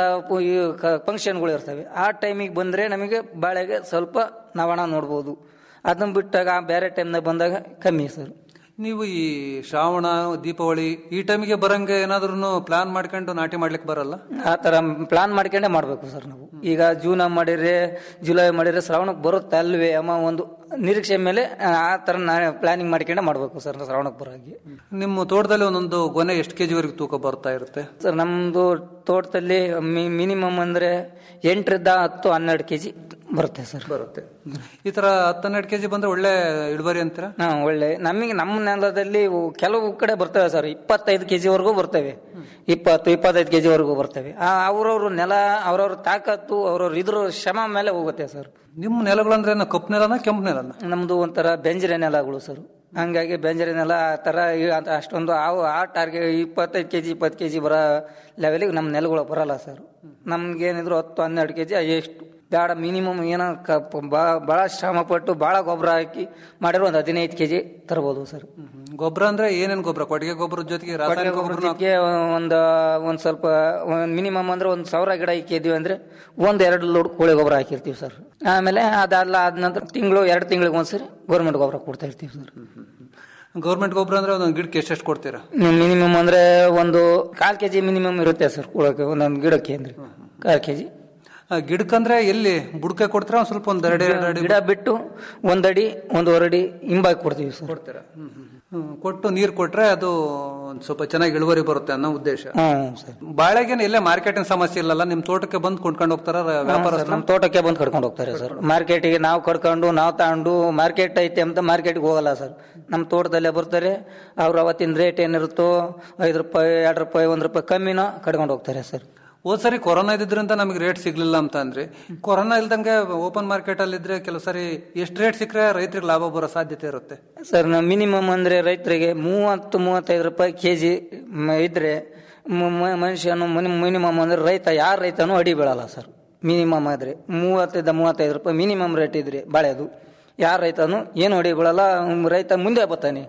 ಫಂಕ್ಷನ್ಗಳು ಇರ್ತವೆ ಆ ಟೈಮಿಗೆ ಬಂದ್ರೆ ನಮಗೆ ಬಾಳೆಗೆ ಸ್ವಲ್ಪ ನಾವು ಹಣ ನೋಡ್ಬೋದು ಅದನ್ನ ಬಿಟ್ಟಾಗ ಬೇರೆ ಟೈಮ್ನಾಗ ಬಂದಾಗ ಕಮ್ಮಿ ಸರ್ ನೀವು ಈ ಶ್ರಾವಣ ದೀಪಾವಳಿ ಈ ಟೈಮಿಗೆ ಬರಂಗೆ ಏನಾದ್ರೂ ಪ್ಲಾನ್ ಮಾಡ್ಕೊಂಡು ನಾಟಿ ಮಾಡ್ಲಿಕ್ಕೆ ಬರಲ್ಲ ಆ ತರ ಪ್ಲಾನ್ ಮಾಡ್ಕೊಂಡೇ ಮಾಡ್ಬೇಕು ಸರ್ ನಾವು ಈಗ ಜೂನ್ ಮಾಡಿದ್ರೆ ಜುಲೈ ಮಾಡಿದ್ರೆ ಶ್ರಾವಣಕ್ಕೆ ಬರುತ್ತೆ ಅಲ್ವೇ ಅಮ್ಮ ಒಂದು ನಿರೀಕ್ಷೆ ಮೇಲೆ ಆ ತರ ಪ್ಲಾನಿಂಗ್ ಮಾಡ್ಕೊಂಡೇ ಮಾಡ್ಬೇಕು ಸರ್ ಶ್ರಾವಣಕ್ಕೆ ಬರೋ ಹಾಗೆ ನಿಮ್ಮ ತೋಟದಲ್ಲಿ ಒಂದೊಂದು ಗೊನೆ ಎಷ್ಟು ಕೆಜಿ ವರೆಗೆ ತೂಕ ಬರ್ತಾ ಇರುತ್ತೆ ಸರ್ ನಮ್ದು ತೋಟದಲ್ಲಿ ಮಿನಿಮಮ್ ಅಂದ್ರೆ ಎಂಟರಿಂದ ಹತ್ತು ಹನ್ನೆರಡು ಕೆಜಿ ಬರುತ್ತೆ ಸರ್ ಬರುತ್ತೆ ಈ ತರ ಹತ್ತೆರಡು ಕೆಜಿ ಬಂದ್ರೆ ಒಳ್ಳೆ ಇಳುವರಿ ಅಂತೀರಾ ಹಾ ಒಳ್ಳೆ ನಮಗೆ ನಮ್ಮ ನೆಲದಲ್ಲಿ ಇವು ಕೆಲವು ಕಡೆ ಬರ್ತವೆ ಸರ್ ಇಪ್ಪತ್ತೈದು ಕೆಜಿ ವರೆಗೂ ಬರ್ತವೆ ಇಪ್ಪತ್ತು ಇಪ್ಪತ್ತೈದು ಕೆಜಿ ವರೆಗೂ ಬರ್ತವೆ ಆ ಅವ್ರವ್ರ ನೆಲ ಅವ್ರವ್ರ ತಾಕತ್ತು ಅವ್ರವ್ರ ಇದ್ರ ಶ್ರಮ ಮೇಲೆ ಹೋಗುತ್ತೆ ಸರ್ ನಿಮ್ಮ ನೆಲಗಳಂದ್ರೆ ಏನು ಕಪ್ಪು ನೆಲನ ಕೆಂಪು ನೆಲನ ನಮ್ದು ಒಂಥರ ಬೆಂಜರೆ ನೆಲಗಳು ಸರ್ ಹಂಗಾಗಿ ಬೆಂಜರೆ ನೆಲ ಆ ತರ ಈ- ಅಂತ ಅಷ್ಟೊಂದು ಆ ಆ ಟಾರ್ಗೆಟ್ ಇಪ್ಪತ್ತೈದು ಕೆಜಿ ಇಪ್ಪತ್ತು ಕೆಜಿ ಬರೋ ಲೆವೆಲಿಗೆ ನಮ್ಮ ನೆಲಗಳು ಬರಲ್ಲ ಸರ್ ನಮ್ಗೇನಿದ್ರು ಹತ್ತು ಹನ್ನೆರಡು ಕೆಜಿ ಎಷ್ಟು ಬೇಡ ಮಿನಿಮಮ್ ಏನೋ ಕ- ಬಾ- ಬಹಳ ಶ್ರಮ ಪಟ್ಟು ಬಹಳ ಗೊಬ್ಬರ ಹಾಕಿ ಮಾಡಿರೋ ಒಂದು ಹದಿನೈದು ಕೆಜಿ ತರ್ಬೋದು ಸರ್ ಗೊಬ್ಬರ ಅಂದ್ರೆ ಏನೇನ್ ಗೊಬ್ಬರ ಕೊಟ್ಟಿಗೆ ಗೊಬ್ಬರದ ಜೊತೆಗೆ ರಾಸಾಯನಿಕ ಗೊಬ್ಬರ ಗೊಬ್ಬರಕ್ಕೆ ಒಂದು ಒಂದ್ ಸ್ವಲ್ಪ ಮಿನಿಮಮ್ ಅಂದ್ರೆ ಒಂದ್ ಸಾವಿರ ಗಿಡ ಇಕ್ಕಿದ್ವಿ ಅಂದ್ರೆ ಒಂದ್ ಎರಡು ಲೋಡ್ ಕೋಳಿ ಗೊಬ್ಬರ ಹಾಕಿರ್ತೀವಿ ಸರ್ ಆಮೇಲೆ ಅದಲ್ಲ ಆದ ನಂತರ ತಿಂಗಳು ಎರಡು ತಿಂಗಳಿಗೆ ಒಂದ್ಸರಿ ಗೌರ್ಮೆಂಟ್ ಗೊಬ್ಬರ ಕೊಡ್ತಾ ಇರ್ತೀವಿ ಸರ್ ಗೌರ್ಮೆಂಟ್ ಗೊಬ್ಬರ ಅಂದ್ರೆ ಒಂದೊಂದು ಗಿಡಕ್ಕೆ ಎಷ್ಟೆಷ್ಟು ಕೊಡ್ತೀರಾ ಮಿನಿಮಮ್ ಅಂದ್ರೆ ಒಂದು ಕಾಲ್ ಕೆಜಿ ಮಿನಿಮಮ್ ಇರುತ್ತೆ ಸರ್ ಕೊಡಕ್ಕೆ ಒಂದೊಂದು ಗಿಡಕ್ಕೆ ಅಂದ್ರೆ ಕಾಲ್ ಕೆಜಿ ಆ, ಗಿಡಕ್ಕಂದ್ರೆ ಎಲ್ಲಿ ಬುಡಕೆ ಕೊಡ್ತೀರಾ ಒಂದ್ ಸ್ವಲ್ಪ ಒಂದ್ ಎರಡು ಎರಡು ಅಡಿ ಗಿಡ ಬಿಟ್ಟು ಒಂದಡಿ ಒಂದೂವರೆ ಅಡಿ ಹಿಂಬಾಗಿ ಕೊಡ್ತೀವಿ ಸರ್ ಕೊಡ್ತೀರಾ ಹ್ಮ್, ಕೊಟ್ಟು ನೀರ್ ಕೊಟ್ರೆ ಅದು ಒಂದ್ ಸ್ವಲ್ಪ ಚೆನ್ನಾಗಿ ಇಳುವರಿ ಬರುತ್ತೆ ಅನ್ನೋ ಉದ್ದೇಶ ಹ್ಮ್ ಸರ್ ಬಾಳೆಗೇನು ಎಲ್ಲೇ ಮಾರ್ಕೆಟಿಂಗ್ ಸಮಸ್ಯೆ ಇಲ್ಲಲ್ಲ ನಿಮ್ ತೋಟಕ್ಕೆ ಬಂದು ಕೊಂಡ್ಕೊಂಡು ಹೋಗ್ತಾರ ವ್ಯಾಪಾರ ನಮ್ಮ ತೋಟಕ್ಕೆ ಬಂದು ಕರ್ಕೊಂಡು ಹೋಗ್ತಾರೆ ಸರ್ ಮಾರ್ಕೆಟಿಗೆ ನಾವು ಕರ್ಕೊಂಡು ನಾವು ತಗೊಂಡು ಮಾರ್ಕೆಟ್ ಐತೆ ಅಂತ ಮಾರ್ಕೆಟ್ಗೆ ಹೋಗಲ್ಲ ಸರ್ ನಮ್ಮ ತೋಟದಲ್ಲೇ ಬರ್ತಾರೆ ಅವ್ರು ಅವತ್ತಿನ ರೇಟ್ ಏನಿರುತ್ತೋ ಐದು ರೂಪಾಯಿ ಎರಡು ರೂಪಾಯಿ ಒಂದ್ ರೂಪಾಯಿ ಕಮ್ಮಿನೋ ಕಡ್ಕೊಂಡು ಹೋಗ್ತಾರೆ ಸರ್ ಹೋದ್ ಸರಿ ಕೊರೋನಾ ಇದ್ದಿದ್ರಿಂದ ನಮಗೆ ರೇಟ್ ಸಿಗ್ಲಿಲ್ಲ ಅಂತ ಅಂದ್ರೆ ಕೊರೋನಾ ಇಲ್ದಂಗೆ ಓಪನ್ ಮಾರ್ಕೆಟ್ ಅಲ್ಲಿ ಇದ್ರೆ ಕೆಲವು ಸರಿ ಎಷ್ಟು ರೇಟ್ ಸಿಕ್ಕರೆ ರೈತರಿಗೆ ಲಾಭ ಬರೋ ಸಾಧ್ಯತೆ ಇರುತ್ತೆ ಸರ್ ನಾವು ಮಿನಿಮಮ್ ಅಂದ್ರೆ ರೈತರಿಗೆ ಮೂವತ್ತು ಮೂವತ್ತೈದು ರೂಪಾಯಿ ಕೆ ಜಿ ಇದ್ರೆ ಮ- ಮ- ಮನುಷ್ಯನು ಮಿನಿಮಮ್ ಅಂದ್ರೆ ರೈತ ಯಾರ ರೈತನೂ ಅಡಿ ಬೀಳಲ್ಲ ಸರ್ ಮಿನಿಮಮ್ ಆದ್ರೆ ಮೂವತ್ತೈದು ಮೂವತ್ತೈದು ರೂಪಾಯಿ ಮಿನಿಮಮ್ ರೇಟ್ ಇದ್ರೆ ಬಾಳೆದು ಯಾರ ರೈತನು ಏನು ಅಡಿ ಬೀಳಲ್ಲ ಅವ್ನ್ ರೈತ ಮುಂದೆ ಬರ್ತಾನೆ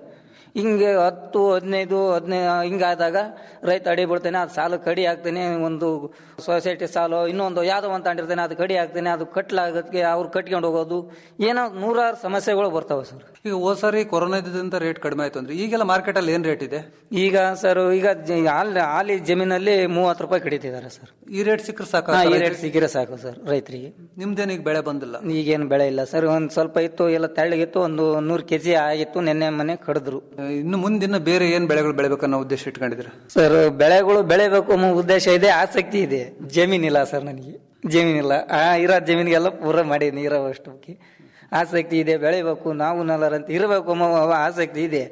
ಹಿಂಗೆ ಹತ್ತು ಹದಿನೈದು ಹದಿನೈದು ಹಿಂಗಾದಾಗ ರೈತ ಅಡಿ ಬಿಡ್ತಾನೆ ಅದು ಸಾಲು ಕಡಿ ಹಾಕ್ತಾನೆ ಒಂದು ಸೊಸೈಟಿ ಸಾಲು ಇನ್ನೊಂದು ಯಾವುದೋ ಒಂದು ತಗೊಂಡಿರ್ತಾನೆ ಅದು ಕಡಿ ಹಾಕ್ತಾನೆ ಅದು ಕಟ್ಲಾಗೋದಕ್ಕೆ ಅವ್ರು ಕಟ್ಕೊಂಡು ಹೋಗೋದು ಏನೋ ನೂರಾರು ಸಮಸ್ಯೆಗಳು ಬರ್ತಾವೆ ಸರ್ ಈಗ ಹೋದ್ ಸಾರಿ ಕೊರೋನಾ ಇದ್ದಿಂದ ರೇಟ್ ಕಡಿಮೆ ಆಯ್ತು ಅಂದ್ರೆ ಈಗೆಲ್ಲ ಮಾರ್ಕೆಟ್ ಅಲ್ಲಿ ಏನ್ ರೇಟ್ ಇದೆ ಈಗ ಸರ್ ಈಗ ಜ- ಹಾಲ್- ಹಾಲಿ ಜಮೀನಲ್ಲಿ ಮೂವತ್ತು ರೂಪಾಯಿ ಕಡಿತಿದ್ದಾರೆ ಸರ್ ಈ ರೇಟ್ ಸಿಕ್ಕರೆ ಸಾಕು ಹಾ, ಈ ರೇಟ್ ಸಿಕ್ಕಿದ್ರೆ ಸಾಕು ಸರ್ ರೈತರಿಗೆ ನಿಮ್ದೇನು ಈಗ ಬೆಳೆ ಬಂದಿಲ್ಲ ಈಗೇನು ಬೆಳೆ ಇಲ್ಲ ಸರ್ ಒಂದು ಸ್ವಲ್ಪ ಇತ್ತು ಎಲ್ಲ ತೆಳ್ಳಗಿತ್ತು ಒಂದು ನೂರು ಕೆಜಿ ಆಗಿತ್ತು ನಿನ್ನೆ ಮನೆ ಕಡಿದ್ರು ಇನ್ನು ಮುಂದಿನ ಬೇರೆ ಏನ್ ಬೆಳೆಗಳು ಬೆಳಿಬೇಕನ್ನೋ ಉದ್ದೇಶ ಇಟ್ಕೊಂಡಿದ್ರೆ ಸರ್ ಬೆಳೆಗಳು ಬೆಳೆಬೇಕು ಅನ್ನೋ ಉದ್ದೇಶ ಇದೆ ಆಸಕ್ತಿ ಇದೆ ಜಮೀನಿಲ್ಲ ಸರ್ ನನಗೆ ಜಮೀನಿಲ್ಲ ಆ ಇರೋ ಜಮೀನಿಗೆಲ್ಲ ಪೂರ ಮಾಡೀನಿ ಇರೋ ಅಷ್ಟಕ್ಕೆ ಆಸಕ್ತಿ ಇದೆ ಬೆಳಿಬೇಕು ನಾವು ನಲ್ಲರಂತ ಇರಬೇಕು ಅನ್ನೋ ಆಸಕ್ತಿ ಇದೆ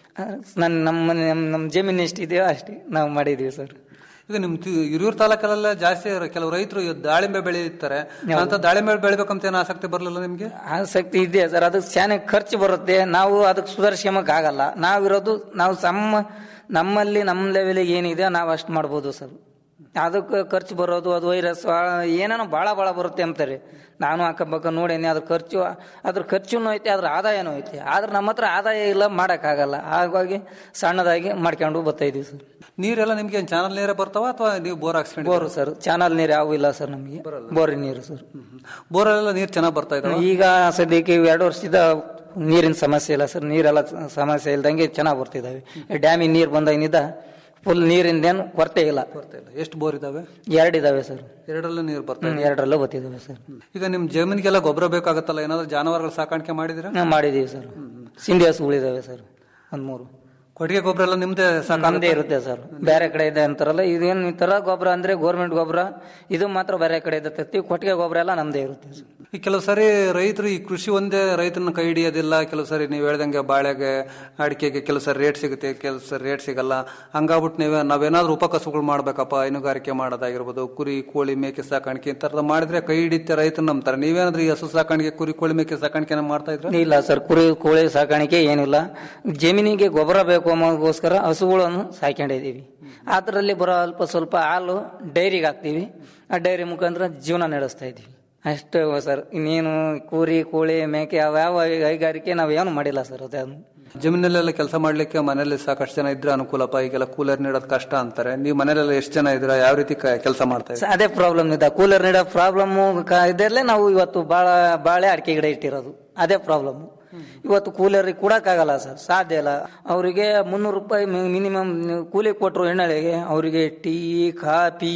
ನನ್ನ ನಮ್ಮ ಮನೆ ನಮ್ಮ ನಮ್ಮ ಜಮೀನು ಎಷ್ಟಿದೆಯೋ ಅಷ್ಟೇ ನಾವು ಮಾಡಿದೀವಿ ಸರ್ ಈಗ ನಿಮ್ ತಿ- ಹಿರಿಯೂರು ತಾಲೂಕಲ್ಲೆಲ್ಲ ಜಾಸ್ತಿ ಕೆಲವು ರೈತರು ದಾಳಿಂಬೆ ಬೆಳೆಯುತ್ತಾರೆ ಅಂತ ದಾಳಿಂಬೆ ಬೆಳಿಬೇಕಂತ ಏನು ಆಸಕ್ತಿ ಬರಲಿಲ್ಲ ನಿಮ್ಗೆ ಆಸಕ್ತಿ ಇದೆ ಸರ್ ಅದಕ್ಕೆ ಚೆನ್ನಾಗಿ ಖರ್ಚು ಬರುತ್ತೆ ನಾವು ಅದಕ್ಕೆ ಸುಧಾರಿಸ್ಕೊಂಬಕ್ ಆಗಲ್ಲ ನಾವಿರೋದು ನಾವು ನಮ್ಮ ನಮ್ಮಲ್ಲಿ ನಮ್ಮ ಲೆವೆಲಿಗೆ ಏನಿದೆ ನಾವು ಅಷ್ಟು ಮಾಡ್ಬೋದು ಸರ್ ಅದಕ್ಕೆ ಖರ್ಚು ಬರೋದು ಅದು ವೈರಸ್ ಏನೇನೋ ಭಾಳ ಭಾಳ ಬರುತ್ತೆ ಅಂತಾರೆ ನಾನು ಅಕ್ಕಪಕ್ಕ ನೋಡೇನಿ ಅದ್ರ ಖರ್ಚು ಅದ್ರ ಖರ್ಚುನು ಐತೆ ಅದ್ರ ಆದಾಯನೂ ಐತೆ ಆದ್ರೆ ನಮ್ಮ ಹತ್ರ ಆದಾಯ ಇಲ್ಲ ಮಾಡೋಕ್ಕಾಗಲ್ಲ ಹಾಗಾಗಿ ಸಣ್ಣದಾಗಿ ಮಾಡ್ಕೊಂಡು ಬರ್ತಾ ಇದೀವಿ ಸರ್ ನೀರೆಲ್ಲ ನಿಮ್ಗೆ ಏನ್ ಚಾನಲ್ ನೀರೇ ಬರ್ತಾವ ಅಥವಾ ನೀವು ಬೋರ್ ಹಾಕ್ಸ್ಕೊಂಡು ಬೋರ್ ಸರ್ ಚಾನಲ್ ನೀರು ಯಾವ ಇಲ್ಲ ಸರ್ ನಮಗೆ ಬೋರಿನ ನೀರು ಸರ್ ಬೋರಲ್ಲೆಲ್ಲ ನೀರು ಚೆನ್ನಾಗಿ ಬರ್ತಾ ಇದಾವ ಈಗ ಸದ್ಯಕ್ಕೆ ಇವ್ ಎರಡು ವರ್ಷದ ನೀರಿನ ಸಮಸ್ಯೆ ಇಲ್ಲ ಸರ್ ನೀರೆಲ್ಲ ಸಮಸ್ಯೆ ಇಲ್ದಂಗೆ ಚೆನ್ನಾಗಿ ಬರ್ತಿದಾವೆ ಡ್ಯಾಮಿನ ನೀರು ಬಂದಾಗಿನಿಂದ ಫುಲ್ ನೀರಿಂದೇನು ಕೊರತೆ ಇಲ್ಲ ಎಷ್ಟು ಬೋರ್ ಇದಾವೆ ಎರಡು ಇದಾವೆ ಸರ್ ಎರಡಲ್ಲೂ ನೀರು ಬರ್ತಾ ಇದೆ ಎರಡರಲ್ಲೂ ಬರ್ತಿದಾವೆ ಸರ್ ಈಗ ನಿಮ್ ಜಮೀನಿಗೆಲ್ಲ ಗೊಬ್ಬರ ಬೇಕಾಗತ್ತಲ್ಲ ಏನಾದ್ರು ಜಾನುವಾರುಗಳ ಸಾಕಾಣಿಕೆ ಮಾಡಿದಿರಾ ನಾವು ಮಾಡಿದೀವಿ ಸರ್ ಸಿಂಧಿ ಹಸುಗಳಿದಾವೆ ಸರ್ ಒಂದ್ ಮೂರು ಕೊಟ್ಟಿಗೆ ಗೊಬ್ಬರ ಎಲ್ಲ ನಿಮ್ದೇ ನಮ್ದೇ ಇರುತ್ತೆ ಸರ್ ಬೇರೆ ಕಡೆ ಇದೆ ಅಂತಾರಲ್ಲ ಇದೇನು ಈ ತರ ಗೊಬ್ಬರ ಅಂದ್ರೆ ಗೋರ್ಮೆಂಟ್ ಗೊಬ್ಬರ ಇದು ಮಾತ್ರ ಬೇರೆ ಕಡೆ ಇರ್ತೈತಿ ಕೊಟ್ಟಿಗೆ ಗೊಬ್ಬರ ಎಲ್ಲ ನಮ್ದೇ ಇರುತ್ತೆ ಸರ್ ಈ ಕೆಲವು ಸಾರಿ ರೈತರು ಈ ಕೃಷಿ ಒಂದೇ ರೈತನ ಕೈ ಹಿಡಿಯೋದಿಲ್ಲ ಕೆಲವು ಸಾರಿ ನೀವು ಹೇಳ್ದಂಗೆ ಬಾಳೆಗೆ ಅಡಿಕೆಗೆ ಕೆಲವು ಸಾರಿ ರೇಟ್ ಸಿಗುತ್ತೆ ಕೆಲವು ಸಾರಿ ರೇಟ್ ಸಿಗಲ್ಲ ಹಂಗಾಗ್ಬಿಟ್ಟು ನೀವು ನಾವೇನಾದ್ರೂ ಉಪಕಸುಗಳು ಮಾಡ್ಬೇಕಪ್ಪ ಹೈನುಗಾರಿಕೆ ಮಾಡೋದಾಗಿರ್ಬೋದು ಕುರಿ ಕೋಳಿ ಮೇಕೆ ಸಾಕಾಣಿಕೆ ಈ ತರದ ಮಾಡಿದ್ರೆ ಕೈ ಹಿಡಿಯುತ್ತೆ ರೈತನ ನಂಬ್ತಾರೆ ನೀವೇನಾದ್ರೂ ಈ ಹಸು ಸಾಕಾಣಿಕೆ ಕುರಿ ಕೋಳಿ ಮೇಕೆ ಸಾಕಾಣಿಕೆ ಮಾಡ್ತಾ ಇದ್ರೆ ಇಲ್ಲ ಸರ್ ಕುರಿ ಕೋಳಿ ಸಾಕಾಣಿಕೆ ಏನಿಲ್ಲ ಜಮೀನಿಗೆ ಗೊಬ್ಬರ ಬೇಕು ಅನ್ನೋದಕ್ಕೋಸ್ಕರ ಹಸುಗಳನ್ನು ಸಾಕೊಂಡಿದ್ದೀವಿ ಅದರಲ್ಲಿ ಬರೋ ಅಲ್ಪ ಸ್ವಲ್ಪ ಹಾಲು ಡೈರಿಗೆ ಹಾಕ್ತೀವಿ ಆ ಡೈರಿ ಮುಖಾಂತರ ಜೀವನ ನಡೆಸ್ತಾ ಇದ್ದೀವಿ ಅಷ್ಟೇ ಸರ್ ಇನ್ನೇನು ಕುರಿ ಕೋಳಿ ಮೇಕೆ ಅವ್ಯಾವ ಹೈಗಾರಿಕೆ ನಾವೇನು ಮಾಡಿಲ್ಲ ಸರ್ ಅದನ್ನು ಜಮೀನಲ್ಲೆಲ್ಲ ಕೆಲಸ ಮಾಡ್ಲಿಕ್ಕೆ ಮನೇಲಿ ಸಾಕಷ್ಟು ಜನ ಇದ್ರೆ ಅನುಕೂಲಪ್ಪ ಈಗೆಲ್ಲ ಕೂಲರ್ ನೀಡೋದು ಕಷ್ಟ ಅಂತಾರೆ ನೀವು ಮನೇಲೆಲ್ಲ ಎಷ್ಟು ಜನ ಇದ್ರ ಯಾವ ರೀತಿ ಕೆಲಸ ಮಾಡ್ತಾ ಇದ್ದೀರಾ ಅದೇ ಪ್ರಾಬ್ಲಮ್ ಇದೆ ಕೂಲರ್ ನೀಡೋ ಪ್ರಾಬ್ಲಮ್ ಇದರಲ್ಲೇ ನಾವು ಇವತ್ತು ಬಾಳ ಬಾಳೆ ಅಡಿಕೆ ಗಿಡ ಇಟ್ಟಿರೋದು ಅದೇ ಪ್ರಾಬ್ಲಮ್ ಇವತ್ತು ಕೂಲರ್ ಕೊಡಕ್ಕಾಗಲ್ಲ ಸರ್ ಸಾಧ್ಯ ಇಲ್ಲ ಅವರಿಗೆ ಮುನ್ನೂರು ರೂಪಾಯಿ ಮಿನಿಮಮ್ ಕೂಲಿ ಕೊಟ್ಟರು ಹೆಣ್ಣಳಿಗೆ ಅವರಿಗೆ ಟೀ ಕಾಫಿ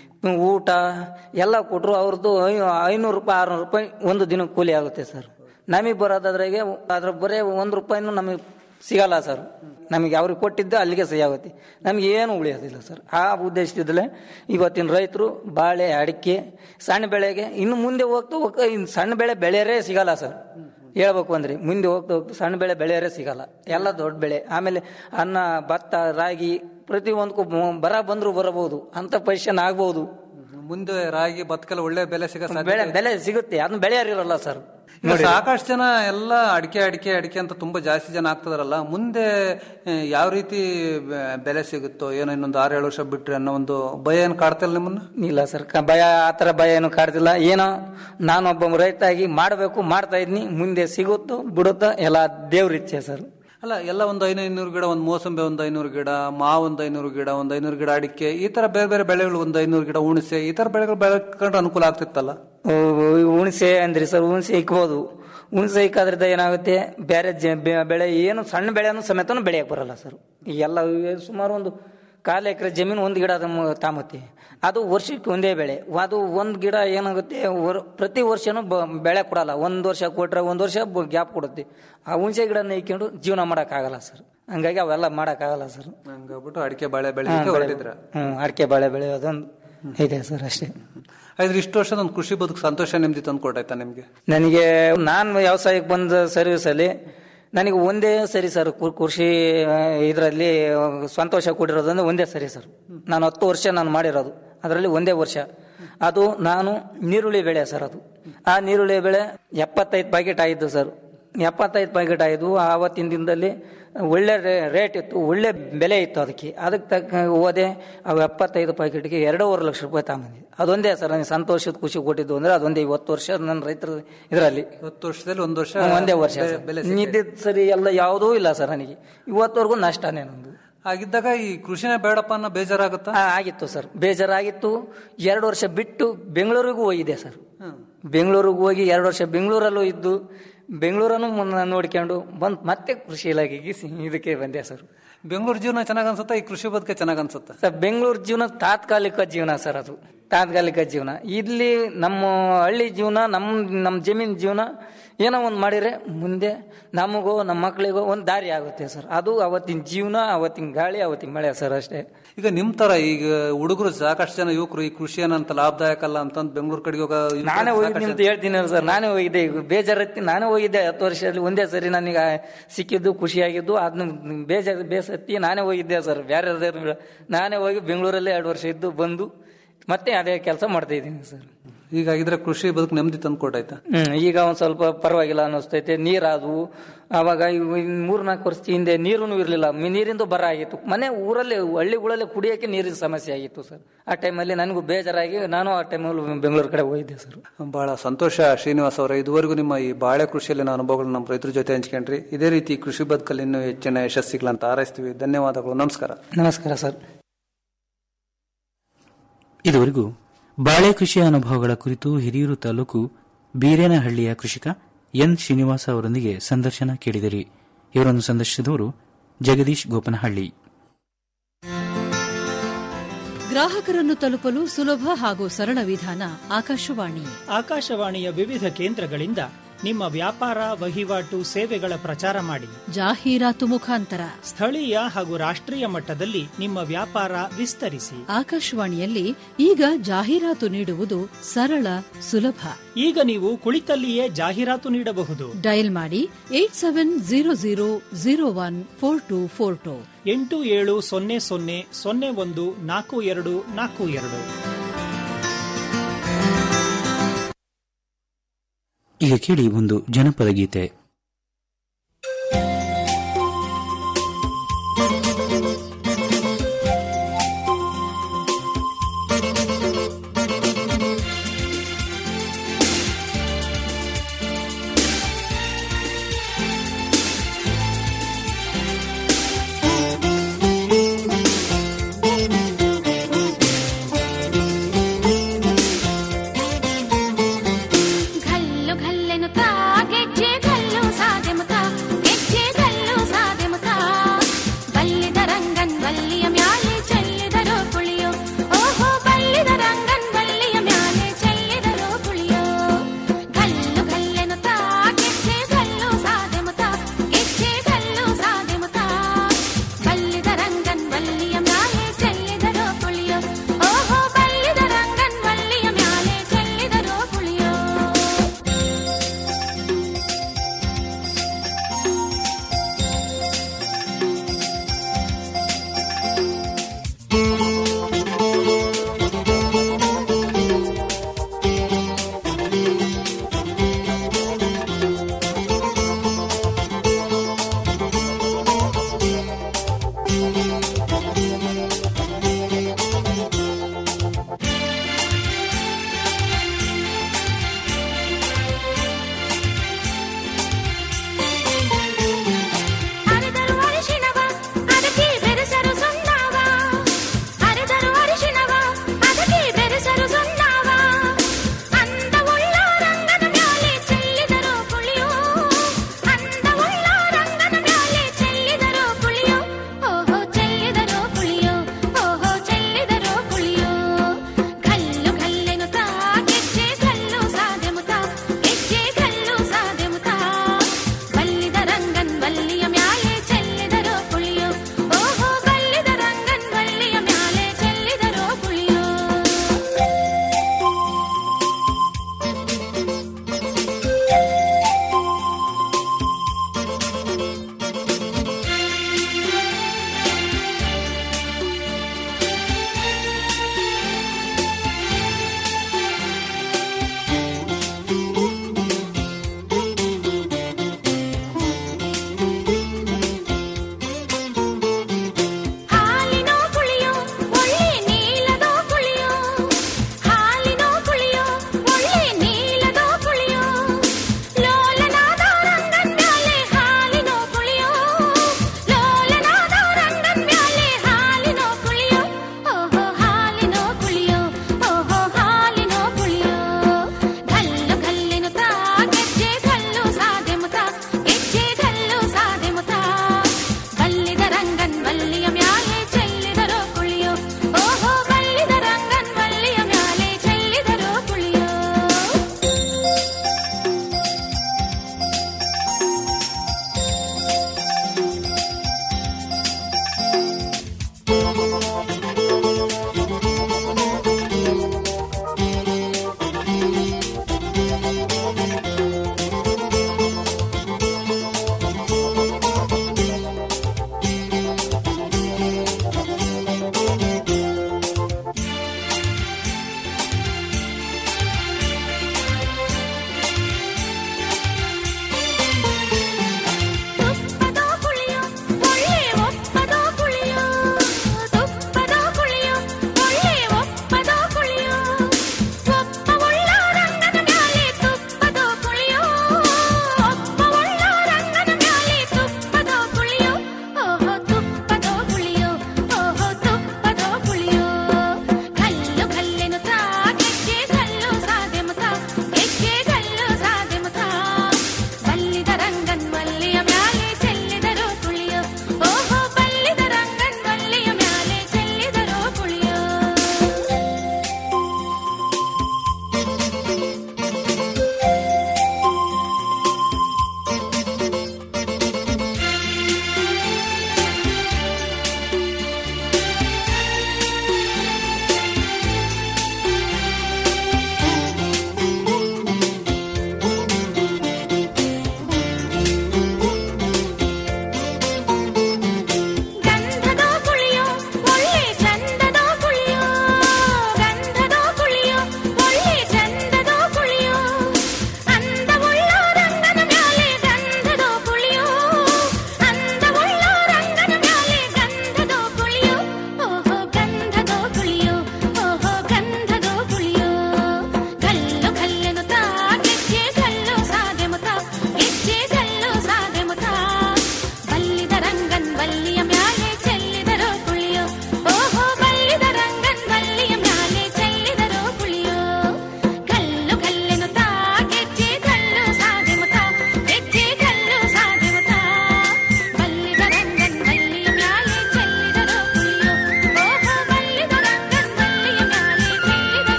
ಊಟ ಎಲ್ಲ ಕೊಟ್ಟರು ಅವ್ರದ್ದು ಐನೂರು ರೂಪಾಯಿ ಆರ್ನೂರು ರೂಪಾಯಿ ಒಂದು ದಿನ ಕೂಲಿ ಆಗುತ್ತೆ ಸರ್ ನಮಗೆ ಬರೋದಾದ್ರಾಗೆ ಅದ್ರ ಬರೀ ಒಂದು ರೂಪಾಯಿನೂ ನಮಗೆ ಸಿಗಲ್ಲ ಸರ್ ನಮಗೆ ಅವ್ರಿಗೆ ಕೊಟ್ಟಿದ್ದು ಅಲ್ಲಿಗೆ ಸಹಿ ಆಗುತ್ತೆ ನಮ್ಗೆ ಏನು ಉಳಿಯೋದಿಲ್ಲ ಸರ್ ಆ ಉದ್ದೇಶದಿಂದಲೇ ಇವತ್ತಿನ ರೈತರು ಬಾಳೆ ಅಡಿಕೆ ಸಣ್ಣ ಬೆಳೆಗೆ ಇನ್ನು ಮುಂದೆ ಹೋಗ್ತಾ ಹೋಗ್ತಾ ಇನ್ನು ಸಣ್ಣ ಬೆಳೆ ಬೆಳೆಯರೇ ಸಿಗಲ್ಲ ಸರ್ ಹೇಳ್ಬೇಕು ಅಂದ್ರೆ ಮುಂದೆ ಹೋಗ್ತಾ ಹೋಗ್ತಾ ಸಣ್ಣ ಬೆಳೆ ಬೆಳೆಯರೇ ಸಿಗಲ್ಲ ಎಲ್ಲ ದೊಡ್ಡ ಬೆಳೆ ಆಮೇಲೆ ಅನ್ನ ಭತ್ತ ರಾಗಿ ಪ್ರತಿ ಒಂದಕ್ಕೂ ಬರ ಬಂದ್ರು ಬರಬಹುದು ಅಂತ ಪೊಸಿಷನ್ ಆಗ್ಬಹುದು ಮುಂದೆ ರಾಗಿ ಭತ್ತಕ್ಕೆಲ್ಲ ಒಳ್ಳೆ ಬೆಲೆ ಸಿಗ ಬೆಳೆ ಬೆಲೆ ಸಿಗುತ್ತೆ ಅದನ್ನ ಬೆಳೆಯಾರಿರಲ್ಲ ಸರ್ ಸಾಕಷ್ಟು ಜನ ಎಲ್ಲ ಅಡಿಕೆ ಅಡಿಕೆ ಅಡಿಕೆ ಅಂತ ತುಂಬಾ ಜಾಸ್ತಿ ಜನ ಆಗ್ತದಾರಲ್ಲ ಮುಂದೆ ಆ, ಯಾವ ರೀತಿ ಬೆ- ಬೆಲೆ ಸಿಗುತ್ತೋ ಏನೋ ಇನ್ನೊಂದು ಆರು ಏಳು ವರ್ಷ ಬಿಟ್ರೆ ಅನ್ನೋ ಒಂದು ಭಯ ಏನ್ ಕಾಡ್ತಿಲ್ಲ ನಿಮ್ಮನ್ನ ಇಲ್ಲ ಸರ್ ಕ- ಭಯ ಆತರ ಭಯ ಏನು ಕಾಡ್ತಿಲ್ಲ ಏನೋ ನಾನೊಬ್ಬ ರೈತಾಗಿ ಮಾಡಬೇಕು ಮಾಡ್ತಾ ಇದ್ನಿ ಮುಂದೆ ಸಿಗುತ್ತೋ ಬಿಡುತ್ತೋ ಎಲ್ಲ ದೇವ್ರ ಇಚ್ಛೆ ಸರ್ ಅಲ್ಲ ಎಲ್ಲ ಒಂದು ಐನೂರು ಗಿಡ ಒಂದು ಮೋಸಂಬೆ ಒಂದು ಐನೂರು ಗಿಡ ಮಾವು ಒಂದು ಐನೂರು ಗಿಡ ಒಂದು ಐನೂರು ಗಿಡ ಅಡಿಕೆ ಈ ತರ ಬೇರೆ ಬೇರೆ ಬೆಳೆಗಳು ಒಂದು ಐನೂರು ಗಿಡ ಹುಣಸೆ ಈ ತರ ಬೆಳೆಗಳು ಬೆಳ್ಕೊಂಡ್ರೆ ಅನುಕೂಲ ಆಗ್ತಿತ್ತಲ್ಲ ಹುಣಸೆ ಅಂದ್ರಿ ಸರ್ ಹುಣಸೆ ಇಕ್ಬೋದು ಹುಣಸೆ ಇಕ್ಕಾದ್ರಿಂದ ಏನಾಗುತ್ತೆ ಬೇರೆ ಜ- ಬೆ- ಬೆಳೆ ಏನು ಸಣ್ಣ ಬೆಳೆನೂ ಸಮೇತ ಬೆಳೆಯಕ್ಕೆ ಬರಲ್ಲ ಸರ್ ಎಲ್ಲ ಇವೆ ಸುಮಾರು ಒಂದು ಕಾಲು ಎಕರೆ ಜಮೀನು ಒಂದು ಗಿಡ ತಾಮತ್ತೆ ಅದು ವರ್ಷಕ್ಕೆ ಒಂದೇ ಬೆಳೆ ಅದು ಒಂದು ಗಿಡ ಏನಾಗುತ್ತೆ ವರ್- ಪ್ರತಿ ವರ್ಷನೂ ಬ- ಬೆಳೆ ಕೊಡಲ್ಲ ಒಂದು ವರ್ಷ ಕೊಟ್ರೆ ಒಂದು ವರ್ಷ ಗ್ಯಾಪ್ ಕೊಡುತ್ತೆ ಆ ಹುಣಸೆ ಗಿಡನ ಇಕ್ಕೊಂಡು ಜೀವನ ಮಾಡೋಕ್ಕಾಗಲ್ಲ ಸರ್ ಹಂಗಾಗಿ ಅವೆಲ್ಲ ಮಾಡೋಕ್ಕಾಗಲ್ಲ ಸರ್ ಹಂಗಾಗ್ಬಿಟ್ಟು ಅಡಿಕೆ ಬಾಳೆ ಬೆಳೆಯಕ್ಕೆ ಹೊರಟಿದ್ರ ಹ್ಞೂ ಅಡಿಕೆ ಬಾಳೆ ಬೆಳೆಯೋದೊಂದು ಇದೆ ಸರ್ ಅಷ್ಟೇ ಆದ್ರೆ ಇಷ್ಟು ವರ್ಷ ಒಂದು ಕೃಷಿ ಬದುಕು ಸಂತೋಷ ನೆಮ್ಮದಿ ತಂದು ಕೊಟ್ಟಾಯ್ತಾ ನಿಮ್ಗೆ ನನಗೆ ನಾನು ವ್ಯವಸಾಯಕ್ಕೆ ಬಂದ ಸರ್ವಿಸಲ್ಲಿ ನನಗೆ ಒಂದೇ ಸರಿ ಸರ್ ಕು- ಕೃಷಿ ಇದರಲ್ಲಿ ಸಂತೋಷ ಕೊಟ್ಟಿರೋದಂದ್ರೆ ಒಂದೇ ಸರಿ ಸರ್ ನಾನು ಹತ್ತು ವರ್ಷ ನಾನು ಮಾಡಿರೋದು ಅದರಲ್ಲಿ ಒಂದೇ ವರ್ಷ ಅದು ನಾನು ನೀರುಳ್ಳಿ ಬೆಳೆ ಸರ್ ಅದು ಆ ನೀರುಳ್ಳಿ ಬೆಳೆ ಎಪ್ಪತ್ತೈದು ಪ್ಯಾಕೆಟ್ ಆಯಿತು ಸರ್ ಎಪ್ಪತ್ತೈದು ಪ್ಯಾಕೆಟ್ ಆಯಿತು ಆವತ್ತಿನ ದಿನದಲ್ಲಿ ಒಳ್ಳೆ ರೇ- ರೇಟ್ ಇತ್ತು ಒಳ್ಳೆ ಬೆಲೆ ಇತ್ತು ಅದಕ್ಕೆ ಅದಕ್ಕೆ ತಕ್ಕ ಹೋದೆ ಅವು ಎಪ್ಪತ್ತೈದು ಪ್ಯಾಕೆಟ್ಗೆ ಎರಡೂವರೆ ಲಕ್ಷ ರೂಪಾಯಿ ತಗೊಂಬಂದಿದ್ದೆ ಅದೊಂದೇ ಸರ್ ನನಗೆ ಸಂತೋಷದ ಖುಷಿ ಕೊಟ್ಟಿದ್ದು ಅಂದ್ರೆ ಅದೊಂದೇ ಇವತ್ತು ವರ್ಷ ನನ್ನ ರೈತರ ಇದರಲ್ಲಿ ಹತ್ತು ವರ್ಷದಲ್ಲಿ ಒಂದು ವರ್ಷ ಒಂದೇ ವರ್ಷ ಬೆ- ಸರ್. ಬೆಲೆ ನಿದ್ದಿದ್ ಸರಿ ಎಲ್ಲ ಯಾವುದೂ ಇಲ್ಲ ಸರ್ ನನಗೆ ಇವತ್ತವರೆಗೂ ನಷ್ಟನೇ ನಂದು ಆಗಿದ್ದಾಗ ಈ ಕೃಷಿನೇ ಬೇಡಪ್ಪ ಅನ್ನೋ ಬೇಜಾರಾಗುತ್ತಾ ಆ, ಆಗಿತ್ತು ಸರ್ ಬೇಜಾರಾಗಿತ್ತು ಎರಡು ವರ್ಷ ಬಿಟ್ಟು ಬೆಂಗಳೂರಿಗೂ ಹೋಗಿದ್ದೆ ಸರ್ ಬೆಂಗಳೂರಿಗೆ ಹೋಗಿ ಎರಡು ವರ್ಷ ಬೆಂಗಳೂರಲ್ಲೂ ಇದ್ದು ಬೆಂಗಳೂರನ್ನು ಮುನ್ನ ನೋಡ್ಕೊಂಡು ಬಂದು ಮತ್ತೆ ಕೃಷಿ ಇಲಾಖೆಗೆ ಸಿ- ಇದಕ್ಕೆ ಬಂದೆ ಸರ್ ಬೆಂಗಳೂರು ಜೀವನ ಚೆನ್ನಾಗ್ ಅನ್ಸುತ್ತಾ ಈ ಕೃಷಿ ಬದುಕೆ ಚೆನ್ನಾಗ್ ಅನ್ಸುತ್ತಾ ಸರ್ ಬೆಂಗಳೂರು ಜೀವನ ತಾತ್ಕಾಲಿಕ ಜೀವನ ಸರ್ ಅದು ತಾತ್ಕಾಲಿಕ ಜೀವನ ಇಲ್ಲಿ ನಮ್ಮ ಹಳ್ಳಿ ಜೀವನ ನಮ್ಮ ನಮ್ಮ ಜಮೀನ್ ಜೀವನ ಏನೋ ಒಂದು ಮಾಡಿದ್ರೆ ಮುಂದೆ ನಮಗೋ ನಮ್ಮ ಮಕ್ಕಳಿಗೋ ಒಂದು ದಾರಿ ಆಗುತ್ತೆ ಸರ್ ಅದು ಅವತ್ತಿನ ಜೀವನ ಅವತ್ತಿನ ಗಾಳಿ ಅವತ್ತಿನ ಮಳೆ ಸರ್ ಅಷ್ಟೇ ಈಗ ನಿಮ್ ತರ ಈಗ ಹುಡುಗರು ಸಾಕಷ್ಟು ಜನ ಯುವಕರು ಈ ಕೃಷಿ ಏನಂತ ಲಾಭದಾಯಕ ಅಲ್ಲ ಅಂತಂದ್ ಬೆಂಗಳೂರು ಕಡೆಗೆ ಹೋಗೋ ಯುವಕರು ನಾನೇ ಹೋಗಿದ್ದೀನಿ ಸಾಕಷ್ಟು ಅಂತ ಹೇಳ್ತೀನಿ ಸರ್ ನಾನೇ ಹೋಗಿದ್ದೆ ಈಗ ಬೇಜಾರತ್ತಿ ನಾನೇ ಹೋಗಿದ್ದೆ ಹತ್ತು ವರ್ಷದಲ್ಲಿ ಒಂದೇ ಸರಿ ನನಗೆ ಸಿಕ್ಕಿದ್ದು ಖುಷಿಯಾಗಿದ್ದು ಅದನ್ನ ಬೇಜಾರು ಬೇಸತ್ತಿ ನಾನೇ ಹೋಗಿದ್ದೆ ಸರ್ ಬೇರೆ ನಾನೇ ಹೋಗಿ ಬೆಂಗಳೂರಲ್ಲೇ ಎರಡು ವರ್ಷ ಇದ್ದು ಬಂದು ಮತ್ತೆ ಅದೇ ಕೆಲಸ ಮಾಡ್ತಾ ಇದ್ದೀನಿ ಸರ್ ಹೀಗಾಗಿದ್ರೆ ಕೃಷಿ ಬದುಕು ನೆಮ್ಮದಿ ತಂದು ಕೊಟ್ಟಾಯ್ತಾ ಹ್ಮ್ ಈಗ ಒಂದ್ ಸ್ವಲ್ಪ ಪರವಾಗಿಲ್ಲ ಅನ್ನಿಸ್ತೈತೆ ನೀರಾದವು ಅವಾಗ ಇವು ಇನ್ ಮೂರ್ನಾಲ್ಕು ವರ್ಷ ಹಿಂದೆ ನೀರು ಇರಲಿಲ್ಲ ನೀರಿಂದು ಬರ ಆಗಿತ್ತು ಮನೆ ಊರಲ್ಲಿ ಹಳ್ಳಿಗಳಲ್ಲಿ ಕುಡಿಯೋಕೆ ನೀರಿನ ಸಮಸ್ಯೆ ಆಗಿತ್ತು ಸರ್ ಆ ಟೈಮಲ್ಲಿ ನನಗೂ ಬೇಜಾರಾಗಿ ನಾನು ಆ ಟೈಮಲ್ಲಿ ಬೆಂಗಳೂರು ಕಡೆ ಹೋಗಿದ್ದೆ ಸರ್ ಬಹಳ ಸಂತೋಷ ಶ್ರೀನಿವಾಸ್ ಅವರೇ ಇದುವರೆಗೂ ನಿಮ್ಮ ಈ ಬಾಳೆ ಕೃಷಿಯಲ್ಲಿನ ಅನುಭವಗಳು ನಮ್ಮ ರೈತರ ಜೊತೆ ಹಂಚ್ಕೊಂಡ್ರಿ ಇದೇ ರೀತಿ ಕೃಷಿ ಬದುಕಲ್ಲಿ ಇನ್ನೂ ಹೆಚ್ಚಿನ ಯಶಸ್ಸಿಗಳಂತ ಹಾರೈಸ್ತೀವಿ ಧನ್ಯವಾದಗಳು ನಮಸ್ಕಾರ ನಮಸ್ಕಾರ ಸರ್ ಇದುವರೆಗೂ ಬಾಳೆ ಕೃಷಿಯ ಅನುಭವಗಳ ಕುರಿತು ಹಿರಿಯೂರು ತಾಲೂಕು ಬೀರೇನಹಳ್ಳಿಯ ಕೃಷಿಕ ಎನ್ ಶ್ರೀನಿವಾಸ ಅವರೊಂದಿಗೆ ಸಂದರ್ಶನ ಕೇಳಿದಿರಿ ಇವರನ್ನು ಸಂದರ್ಶಿಸಿದವರು ಜಗದೀಶ್ ಗೋಪನಹಳ್ಳಿ ಗ್ರಾಹಕರನ್ನು ತಲುಪಲು ಸುಲಭ ಹಾಗೂ ಸರಳ ವಿಧಾನ ಆಕಾಶವಾಣಿ ಆಕಾಶವಾಣಿಯ ವಿವಿಧ ಕೇಂದ್ರಗಳಿಂದ ನಿಮ್ಮ ವ್ಯಾಪಾರ ವಹಿವಾಟು ಸೇವೆಗಳ ಪ್ರಚಾರ ಮಾಡಿ ಜಾಹೀರಾತು ಮುಖಾಂತರ ಸ್ಥಳೀಯ ಹಾಗೂ ರಾಷ್ಟ್ರೀಯ ಮಟ್ಟದಲ್ಲಿ ನಿಮ್ಮ ವ್ಯಾಪಾರ ವಿಸ್ತರಿಸಿ ಆಕಾಶವಾಣಿಯಲ್ಲಿ ಈಗ ಜಾಹೀರಾತು ನೀಡುವುದು ಸರಳ ಸುಲಭ ಈಗ ನೀವು ಕುಳಿತಲ್ಲಿಯೇ ಜಾಹೀರಾತು ನೀಡಬಹುದು ಡಯಲ್ ಮಾಡಿ eight seven zero zero zero one four two four two ಎಂಟು ಏಳು ಸೊನ್ನೆ ಸೊನ್ನೆ ಸೊನ್ನೆ ಒಂದು ನಾಲ್ಕು ಎರಡು ನಾಲ್ಕು ಎರಡು ಈಗ ಕೇಳಿ ಒಂದು ಜನಪದ ಗೀತೆ ಘಲ್ಲು ಘಲ್ಲೆನು ಗೆಜ್ಜೆ ಘಲ್ಲು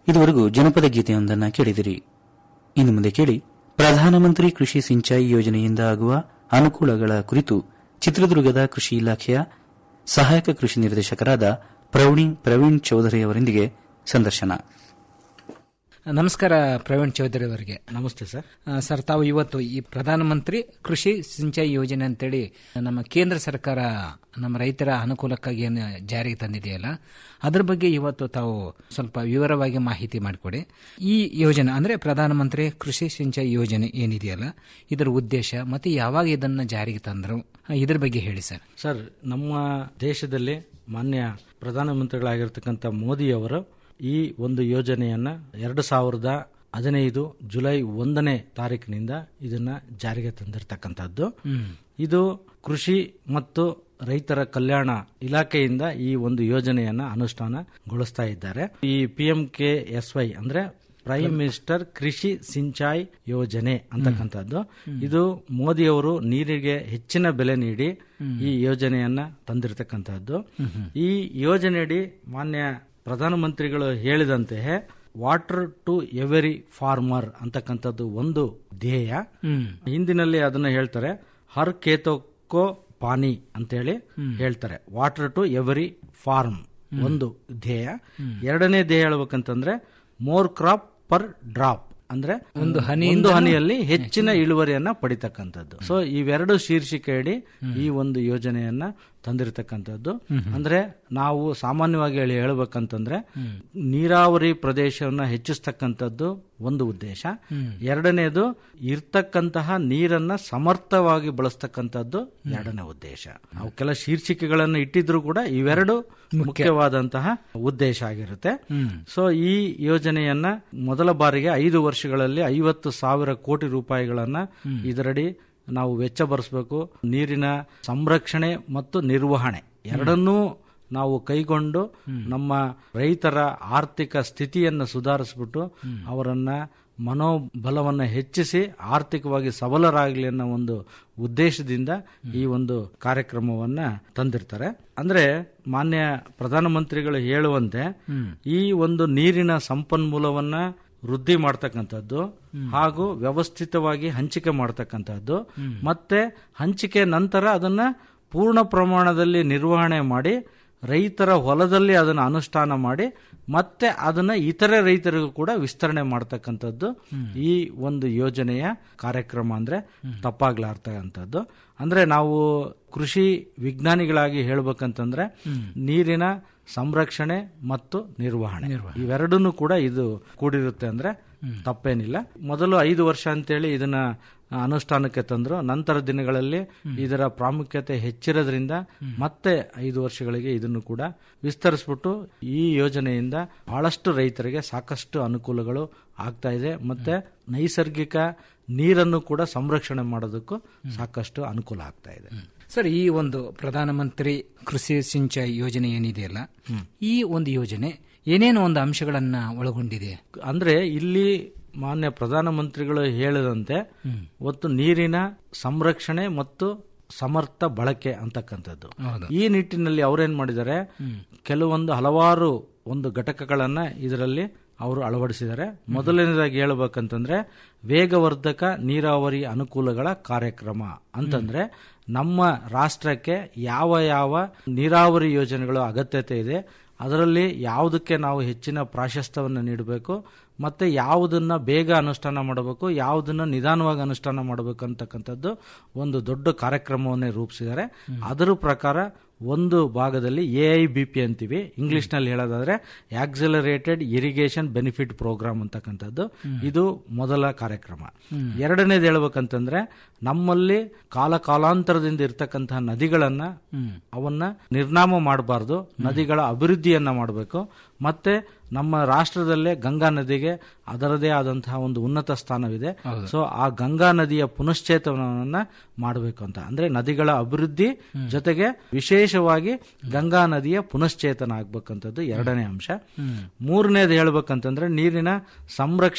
ಇದುವರೆಗೂ ಜನಪದ ಗೀತೆಯೊಂದನ್ನು ಕೇಳಿದಿರಿ ಇನ್ನು ಮುಂದೆ ಕೇಳಿ ಪ್ರಧಾನಮಂತ್ರಿ ಕೃಷಿ ಸಿಂಚಾಯಿ ಯೋಜನೆಯಿಂದ ಆಗುವ ಅನುಕೂಲಗಳ ಕುರಿತು ಚಿತ್ರದುರ್ಗದ ಕೃಷಿ ಇಲಾಖೆಯ ಸಹಾಯಕ ಕೃಷಿ ನಿರ್ದೇಶಕರಾದ ಪ್ರವೀಣಿ ಪ್ರವೀಣ್ ಚೌಧರಿ ಅವರೊಂದಿಗೆ ಸಂದರ್ಶನ ನಮಸ್ಕಾರ ಪ್ರವೀಣ್ ಚೌಧರಿ ಅವರಿಗೆ ನಮಸ್ತೆ ಸರ್ ಆ, ಸರ್ ತಾವು ಇವತ್ತು ಈ ಪ್ರಧಾನಮಂತ್ರಿ ಕೃಷಿ ಸಿಂಚಾಯಿ ಯೋಜನೆ ಅಂತೇಳಿ ನಮ್ಮ ಕೇಂದ್ರ ಸರ್ಕಾರ ನಮ್ಮ ರೈತರ ಅನುಕೂಲಕ್ಕಾಗಿ ಏನು ಜಾರಿಗೆ ತಂದಿದೆಯಲ್ಲ ಅದ್ರ ಬಗ್ಗೆ ಇವತ್ತು ತಾವು ಸ್ವಲ್ಪ ವಿವರವಾಗಿ ಮಾಹಿತಿ ಮಾಡಿಕೊಡಿ ಈ ಯೋಜನೆ ಅಂದ್ರೆ ಪ್ರಧಾನಮಂತ್ರಿ ಕೃಷಿ ಸಿಂಚಾಯಿ ಯೋಜನೆ ಏನಿದೆಯಲ್ಲ ಇದರ ಉದ್ದೇಶ ಮತ್ತೆ ಯಾವಾಗ ಇದನ್ನ ಜಾರಿಗೆ ತಂದರು ಇದ್ರ ಬಗ್ಗೆ ಹೇಳಿ ಸರ್ ಸರ್ ನಮ್ಮ ದೇಶದಲ್ಲಿ ಮಾನ್ಯ ಪ್ರಧಾನಮಂತ್ರಿಗಳಾಗಿರ್ತಕ್ಕಂಥ ಮೋದಿಯವರು ಈ ಒಂದು ಯೋಜನೆಯನ್ನ ಎರಡು ಸಾವಿರದ ಹದಿನೈದು ಜುಲೈ ಒಂದನೇ ತಾರೀಕಿನಿಂದ ಇದನ್ನ ಜಾರಿಗೆ ತಂದಿರತಕ್ಕಂಥದ್ದು ಇದು ಕೃಷಿ ಮತ್ತು ರೈತರ ಕಲ್ಯಾಣ ಇಲಾಖೆಯಿಂದ ಈ ಒಂದು ಯೋಜನೆಯನ್ನ ಅನುಷ್ಠಾನಗೊಳಿಸ್ತಾ ಇದ್ದಾರೆ ಈ P M K S Y ಅಂದ್ರೆ ಪ್ರೈಮ್ ಮಿನಿಸ್ಟರ್ ಕೃಷಿ ಸಿಂಚಾಯಿ ಯೋಜನೆ ಅಂತಕ್ಕಂಥದ್ದು ಇದು ಮೋದಿಯವರು ನೀರಿಗೆ ಹೆಚ್ಚಿನ ಬೆಲೆ ನೀಡಿ ಈ ಯೋಜನೆಯನ್ನ ತಂದಿರತಕ್ಕಂಥದ್ದು ಈ ಯೋಜನೆಯಡಿ ಮಾನ್ಯ ಪ್ರಧಾನಮಂತ್ರಿಗಳು ಹೇಳಿದಂತೆ ವಾಟರ್ ಟು ಎವರಿ ಫಾರ್ಮರ್ ಅಂತಕ್ಕಂಥದ್ದು ಒಂದು ಧ್ಯೇಯ ಹಿಂದಿನಲ್ಲಿ ಅದನ್ನ ಹೇಳ್ತಾರೆ ಹರ್ ಕೇತೋಕೋ ಪಾನಿ ಅಂತೇಳಿ ಹೇಳ್ತಾರೆ ವಾಟರ್ ಟು ಎವರಿ ಫಾರ್ಮ್ ಒಂದು ಧ್ಯೇಯ ಎರಡನೇ ಧ್ಯೇಯ ಹೇಳ್ಬೇಕಂತಂದ್ರೆ ಮೋರ್ ಕ್ರಾಪ್ ಪರ್ ಡ್ರಾಪ್ ಅಂದ್ರೆ ಒಂದು ಹನಿಯಿಂದ- ಒಂದು ಹನಿಯಲ್ಲಿ ಹೆಚ್ಚಿನ ಇಳುವರಿಯನ್ನ ಪಡಿತಕ್ಕಂಥದ್ದು ಸೊ ಇವೆರಡು ಶೀರ್ಷಿಕೆಯಡಿ ಈ ಒಂದು ಯೋಜನೆಯನ್ನ ತಂದಿರತಕ್ಕಂಥದ್ದು ಅಂದ್ರೆ ನಾವು ಸಾಮಾನ್ಯವಾಗಿ ಹೇಳಿ ಹೇಳ್ಬೇಕಂತಂದ್ರೆ ನೀರಾವರಿ ಪ್ರದೇಶವನ್ನ ಹೆಚ್ಚಿಸ್ತಕ್ಕಂಥದ್ದು ಒಂದು ಉದ್ದೇಶ ಎರಡನೇದು ಇರ್ತಕ್ಕಂತಹ ನೀರನ್ನ ಸಮರ್ಥವಾಗಿ ಬಳಸ್ತಕ್ಕಂಥದ್ದು ಎರಡನೇ ಉದ್ದೇಶ ನಾವು ಕೆಲ ಶೀರ್ಷಿಕೆಗಳನ್ನು ಇಟ್ಟಿದ್ರು ಕೂಡ ಇವೆರಡು ಮುಖ್ಯವಾದಂತಹ ಉದ್ದೇಶ ಆಗಿರುತ್ತೆ ಸೊ ಈ ಯೋಜನೆಯನ್ನ ಮೊದಲ ಬಾರಿಗೆ ಐದು ವರ್ಷಗಳಲ್ಲಿ ಐವತ್ತು ಸಾವಿರ ಕೋಟಿ ರೂಪಾಯಿಗಳನ್ನ ಇದರಡಿ ನಾವು ವೆಚ್ಚ ಭರಿಸಬೇಕು ನೀರಿನ ಸಂರಕ್ಷಣೆ ಮತ್ತು ನಿರ್ವಹಣೆ ಎರಡನ್ನೂ ನಾವು ಕೈಗೊಂಡು ನಮ್ಮ ರೈತರ ಆರ್ಥಿಕ ಸ್ಥಿತಿಯನ್ನು ಸುಧಾರಿಸ್ಬಿಟ್ಟು ಅವರನ್ನ ಮನೋಬಲವನ್ನು ಹೆಚ್ಚಿಸಿ ಆರ್ಥಿಕವಾಗಿ ಸಬಲರಾಗಲಿ ಅನ್ನೋ ಒಂದು ಉದ್ದೇಶದಿಂದ ಈ ಒಂದು ಕಾರ್ಯಕ್ರಮವನ್ನ ತಂದಿರ್ತಾರೆ ಅಂದ್ರೆ ಮಾನ್ಯ ಪ್ರಧಾನಮಂತ್ರಿಗಳು ಹೇಳುವಂತೆ ಈ ಒಂದು ನೀರಿನ ಸಂಪನ್ಮೂಲವನ್ನ ವೃದ್ಧಿ ಮಾಡ್ತಕ್ಕಂಥದ್ದು ಹಾಗೂ ವ್ಯವಸ್ಥಿತವಾಗಿ ಹಂಚಿಕೆ ಮಾಡ್ತಕ್ಕಂಥದ್ದು ಮತ್ತೆ ಹಂಚಿಕೆ ನಂತರ ಅದನ್ನ ಪೂರ್ಣ ಪ್ರಮಾಣದಲ್ಲಿ ನಿರ್ವಹಣೆ ಮಾಡಿ ರೈತರ ಹೊಲದಲ್ಲಿ ಅದನ್ನು ಅನುಷ್ಠಾನ ಮಾಡಿ ಮತ್ತೆ ಅದನ್ನ ಇತರೆ ರೈತರಿಗೂ ಕೂಡ ವಿಸ್ತರಣೆ ಮಾಡ್ತಕ್ಕಂಥದ್ದು ಈ ಒಂದು ಯೋಜನೆಯ ಕಾರ್ಯಕ್ರಮ ಅಂದ್ರೆ ತಪ್ಪಾಗ್ಲಾರ್ತಕ್ಕಂಥದ್ದು ಅಂದ್ರೆ ನಾವು ಕೃಷಿ ವಿಜ್ಞಾನಿಗಳಾಗಿ ಹೇಳ್ಬೇಕಂತಂದ್ರೆ ನೀರಿನ ಸಂರಕ್ಷಣೆ ಮತ್ತು ನಿರ್ವಹಣೆ ಇವೆರಡನ್ನೂ ಕೂಡ ಇದು ಕೂಡಿರುತ್ತೆ ಅಂದ್ರೆ ತಪ್ಪೇನಿಲ್ಲ ಮೊದಲು ಐದು ವರ್ಷ ಅಂತೇಳಿ ಇದನ್ನ ಅನುಷ್ಠಾನಕ್ಕೆ ತಂದ್ರು ನಂತರ ದಿನಗಳಲ್ಲಿ ಇದರ ಪ್ರಾಮುಖ್ಯತೆ ಹೆಚ್ಚಿರೋದ್ರಿಂದ ಮತ್ತೆ ಐದು ವರ್ಷಗಳಿಗೆ ಇದನ್ನು ಕೂಡ ವಿಸ್ತರಿಸ್ಬಿಟ್ಟು ಈ ಯೋಜನೆಯಿಂದ ಬಹಳಷ್ಟು ರೈತರಿಗೆ ಸಾಕಷ್ಟು ಅನುಕೂಲಗಳು ಆಗ್ತಾ ಇದೆ ಮತ್ತೆ ನೈಸರ್ಗಿಕ ನೀರನ್ನು ಕೂಡ ಸಂರಕ್ಷಣೆ ಮಾಡೋದಕ್ಕೂ ಸಾಕಷ್ಟು ಅನುಕೂಲ ಆಗ್ತಾ ಇದೆ ಸರ್ ಈ ಒಂದು ಪ್ರಧಾನಮಂತ್ರಿ ಕೃಷಿ ಸಿಂಚಾಯಿ ಯೋಜನೆ ಏನಿದೆಯಲ್ಲ ಈ ಒಂದು ಯೋಜನೆ ಏನೇನು ಒಂದು ಅಂಶಗಳನ್ನ ಒಳಗೊಂಡಿದೆ ಅಂದ್ರೆ ಇಲ್ಲಿ ಮಾನ್ಯ ಪ್ರಧಾನಮಂತ್ರಿಗಳು ಹೇಳಿದಂತೆ ಒತ್ತು ನೀರಿನ ಸಂರಕ್ಷಣೆ ಮತ್ತು ಸಮರ್ಥ ಬಳಕೆ ಅಂತಕ್ಕಂಥದ್ದು ಈ ನಿಟ್ಟಿನಲ್ಲಿ ಅವರೇನ್ ಮಾಡಿದ್ದಾರೆ ಕೆಲವೊಂದು ಹಲವಾರು ಒಂದು ಘಟಕಗಳನ್ನ ಇದರಲ್ಲಿ ಅವರು ಅಳವಡಿಸಿದ್ದಾರೆ ಮೊದಲನೇದಾಗಿ ಹೇಳ್ಬೇಕಂತಂದ್ರೆ ವೇಗವರ್ಧಕ ನೀರಾವರಿ ಅನುಕೂಲಗಳ ಕಾರ್ಯಕ್ರಮ ಅಂತಂದ್ರೆ ನಮ್ಮ ರಾಷ್ಟ್ರಕ್ಕೆ ಯಾವ ಯಾವ ನೀರಾವರಿ ಯೋಜನೆಗಳು ಅಗತ್ಯತೆ ಇದೆ ಅದರಲ್ಲಿ ಯಾವುದಕ್ಕೆ ನಾವು ಹೆಚ್ಚಿನ ಪ್ರಾಶಸ್ತ್ಯವನ್ನು ನೀಡಬೇಕು ಮತ್ತೆ ಯಾವುದನ್ನ ಬೇಗ ಅನುಷ್ಠಾನ ಮಾಡಬೇಕು ಯಾವುದನ್ನ ನಿಧಾನವಾಗಿ ಅನುಷ್ಠಾನ ಮಾಡಬೇಕು ಅಂತಕ್ಕಂಥದ್ದು ಒಂದು ದೊಡ್ಡ ಕಾರ್ಯಕ್ರಮವನ್ನೇ ರೂಪಿಸಿದ್ದಾರೆ ಅದರ ಪ್ರಕಾರ ಒಂದು ಭಾಗದಲ್ಲಿ ಎ ಐ ಬಿ ಪಿ ಅಂತೀವಿ ಇಂಗ್ಲಿಷ್ ನಲ್ಲಿ ಹೇಳೋದಾದ್ರೆ ಆಕ್ಸಿಲರೇಟೆಡ್ ಇರಿಗೇಷನ್ ಬೆನಿಫಿಟ್ ಪ್ರೋಗ್ರಾಮ್ ಅಂತಕ್ಕಂಥದ್ದು ಇದು ಮೊದಲ ಕಾರ್ಯಕ್ರಮ ಎರಡನೇದು ಹೇಳ್ಬೇಕಂತಂದ್ರೆ ನಮ್ಮಲ್ಲಿ ಕಾಲ ಕಾಲಾಂತರದಿಂದ ಇರ್ತಕ್ಕಂತಹ ನದಿಗಳನ್ನ ಅವನ್ನ ನಿರ್ನಾಮ ಮಾಡಬಾರ್ದು ನದಿಗಳ ಅಭಿವೃದ್ಧಿಯನ್ನ ಮಾಡಬೇಕು ಮತ್ತೆ ನಮ್ಮ ರಾಷ್ಟ್ರದಲ್ಲೇ ಗಂಗಾ ನದಿಗೆ ಅದರದೇ ಆದಂತಹ ಒಂದು ಉನ್ನತ ಸ್ಥಾನವಿದೆ ಸೊ ಆ ಗಂಗಾ ನದಿಯ ಪುನಶ್ಚೇತನವನ್ನ ಮಾಡಬೇಕು ಅಂತ ಅಂದ್ರೆ ನದಿಗಳ ಅಭಿವೃದ್ಧಿ ಜೊತೆಗೆ ವಿಶೇಷವಾಗಿ ಗಂಗಾ ನದಿಯ ಪುನಶ್ಚೇತನ ಆಗ್ಬೇಕಂತದ್ದು ಎರಡನೇ ಅಂಶ ಮೂರನೇದು ಹೇಳ್ಬೇಕಂತಂದ್ರೆ ನೀರಿನ ಸಂರಕ್ಷಣೆ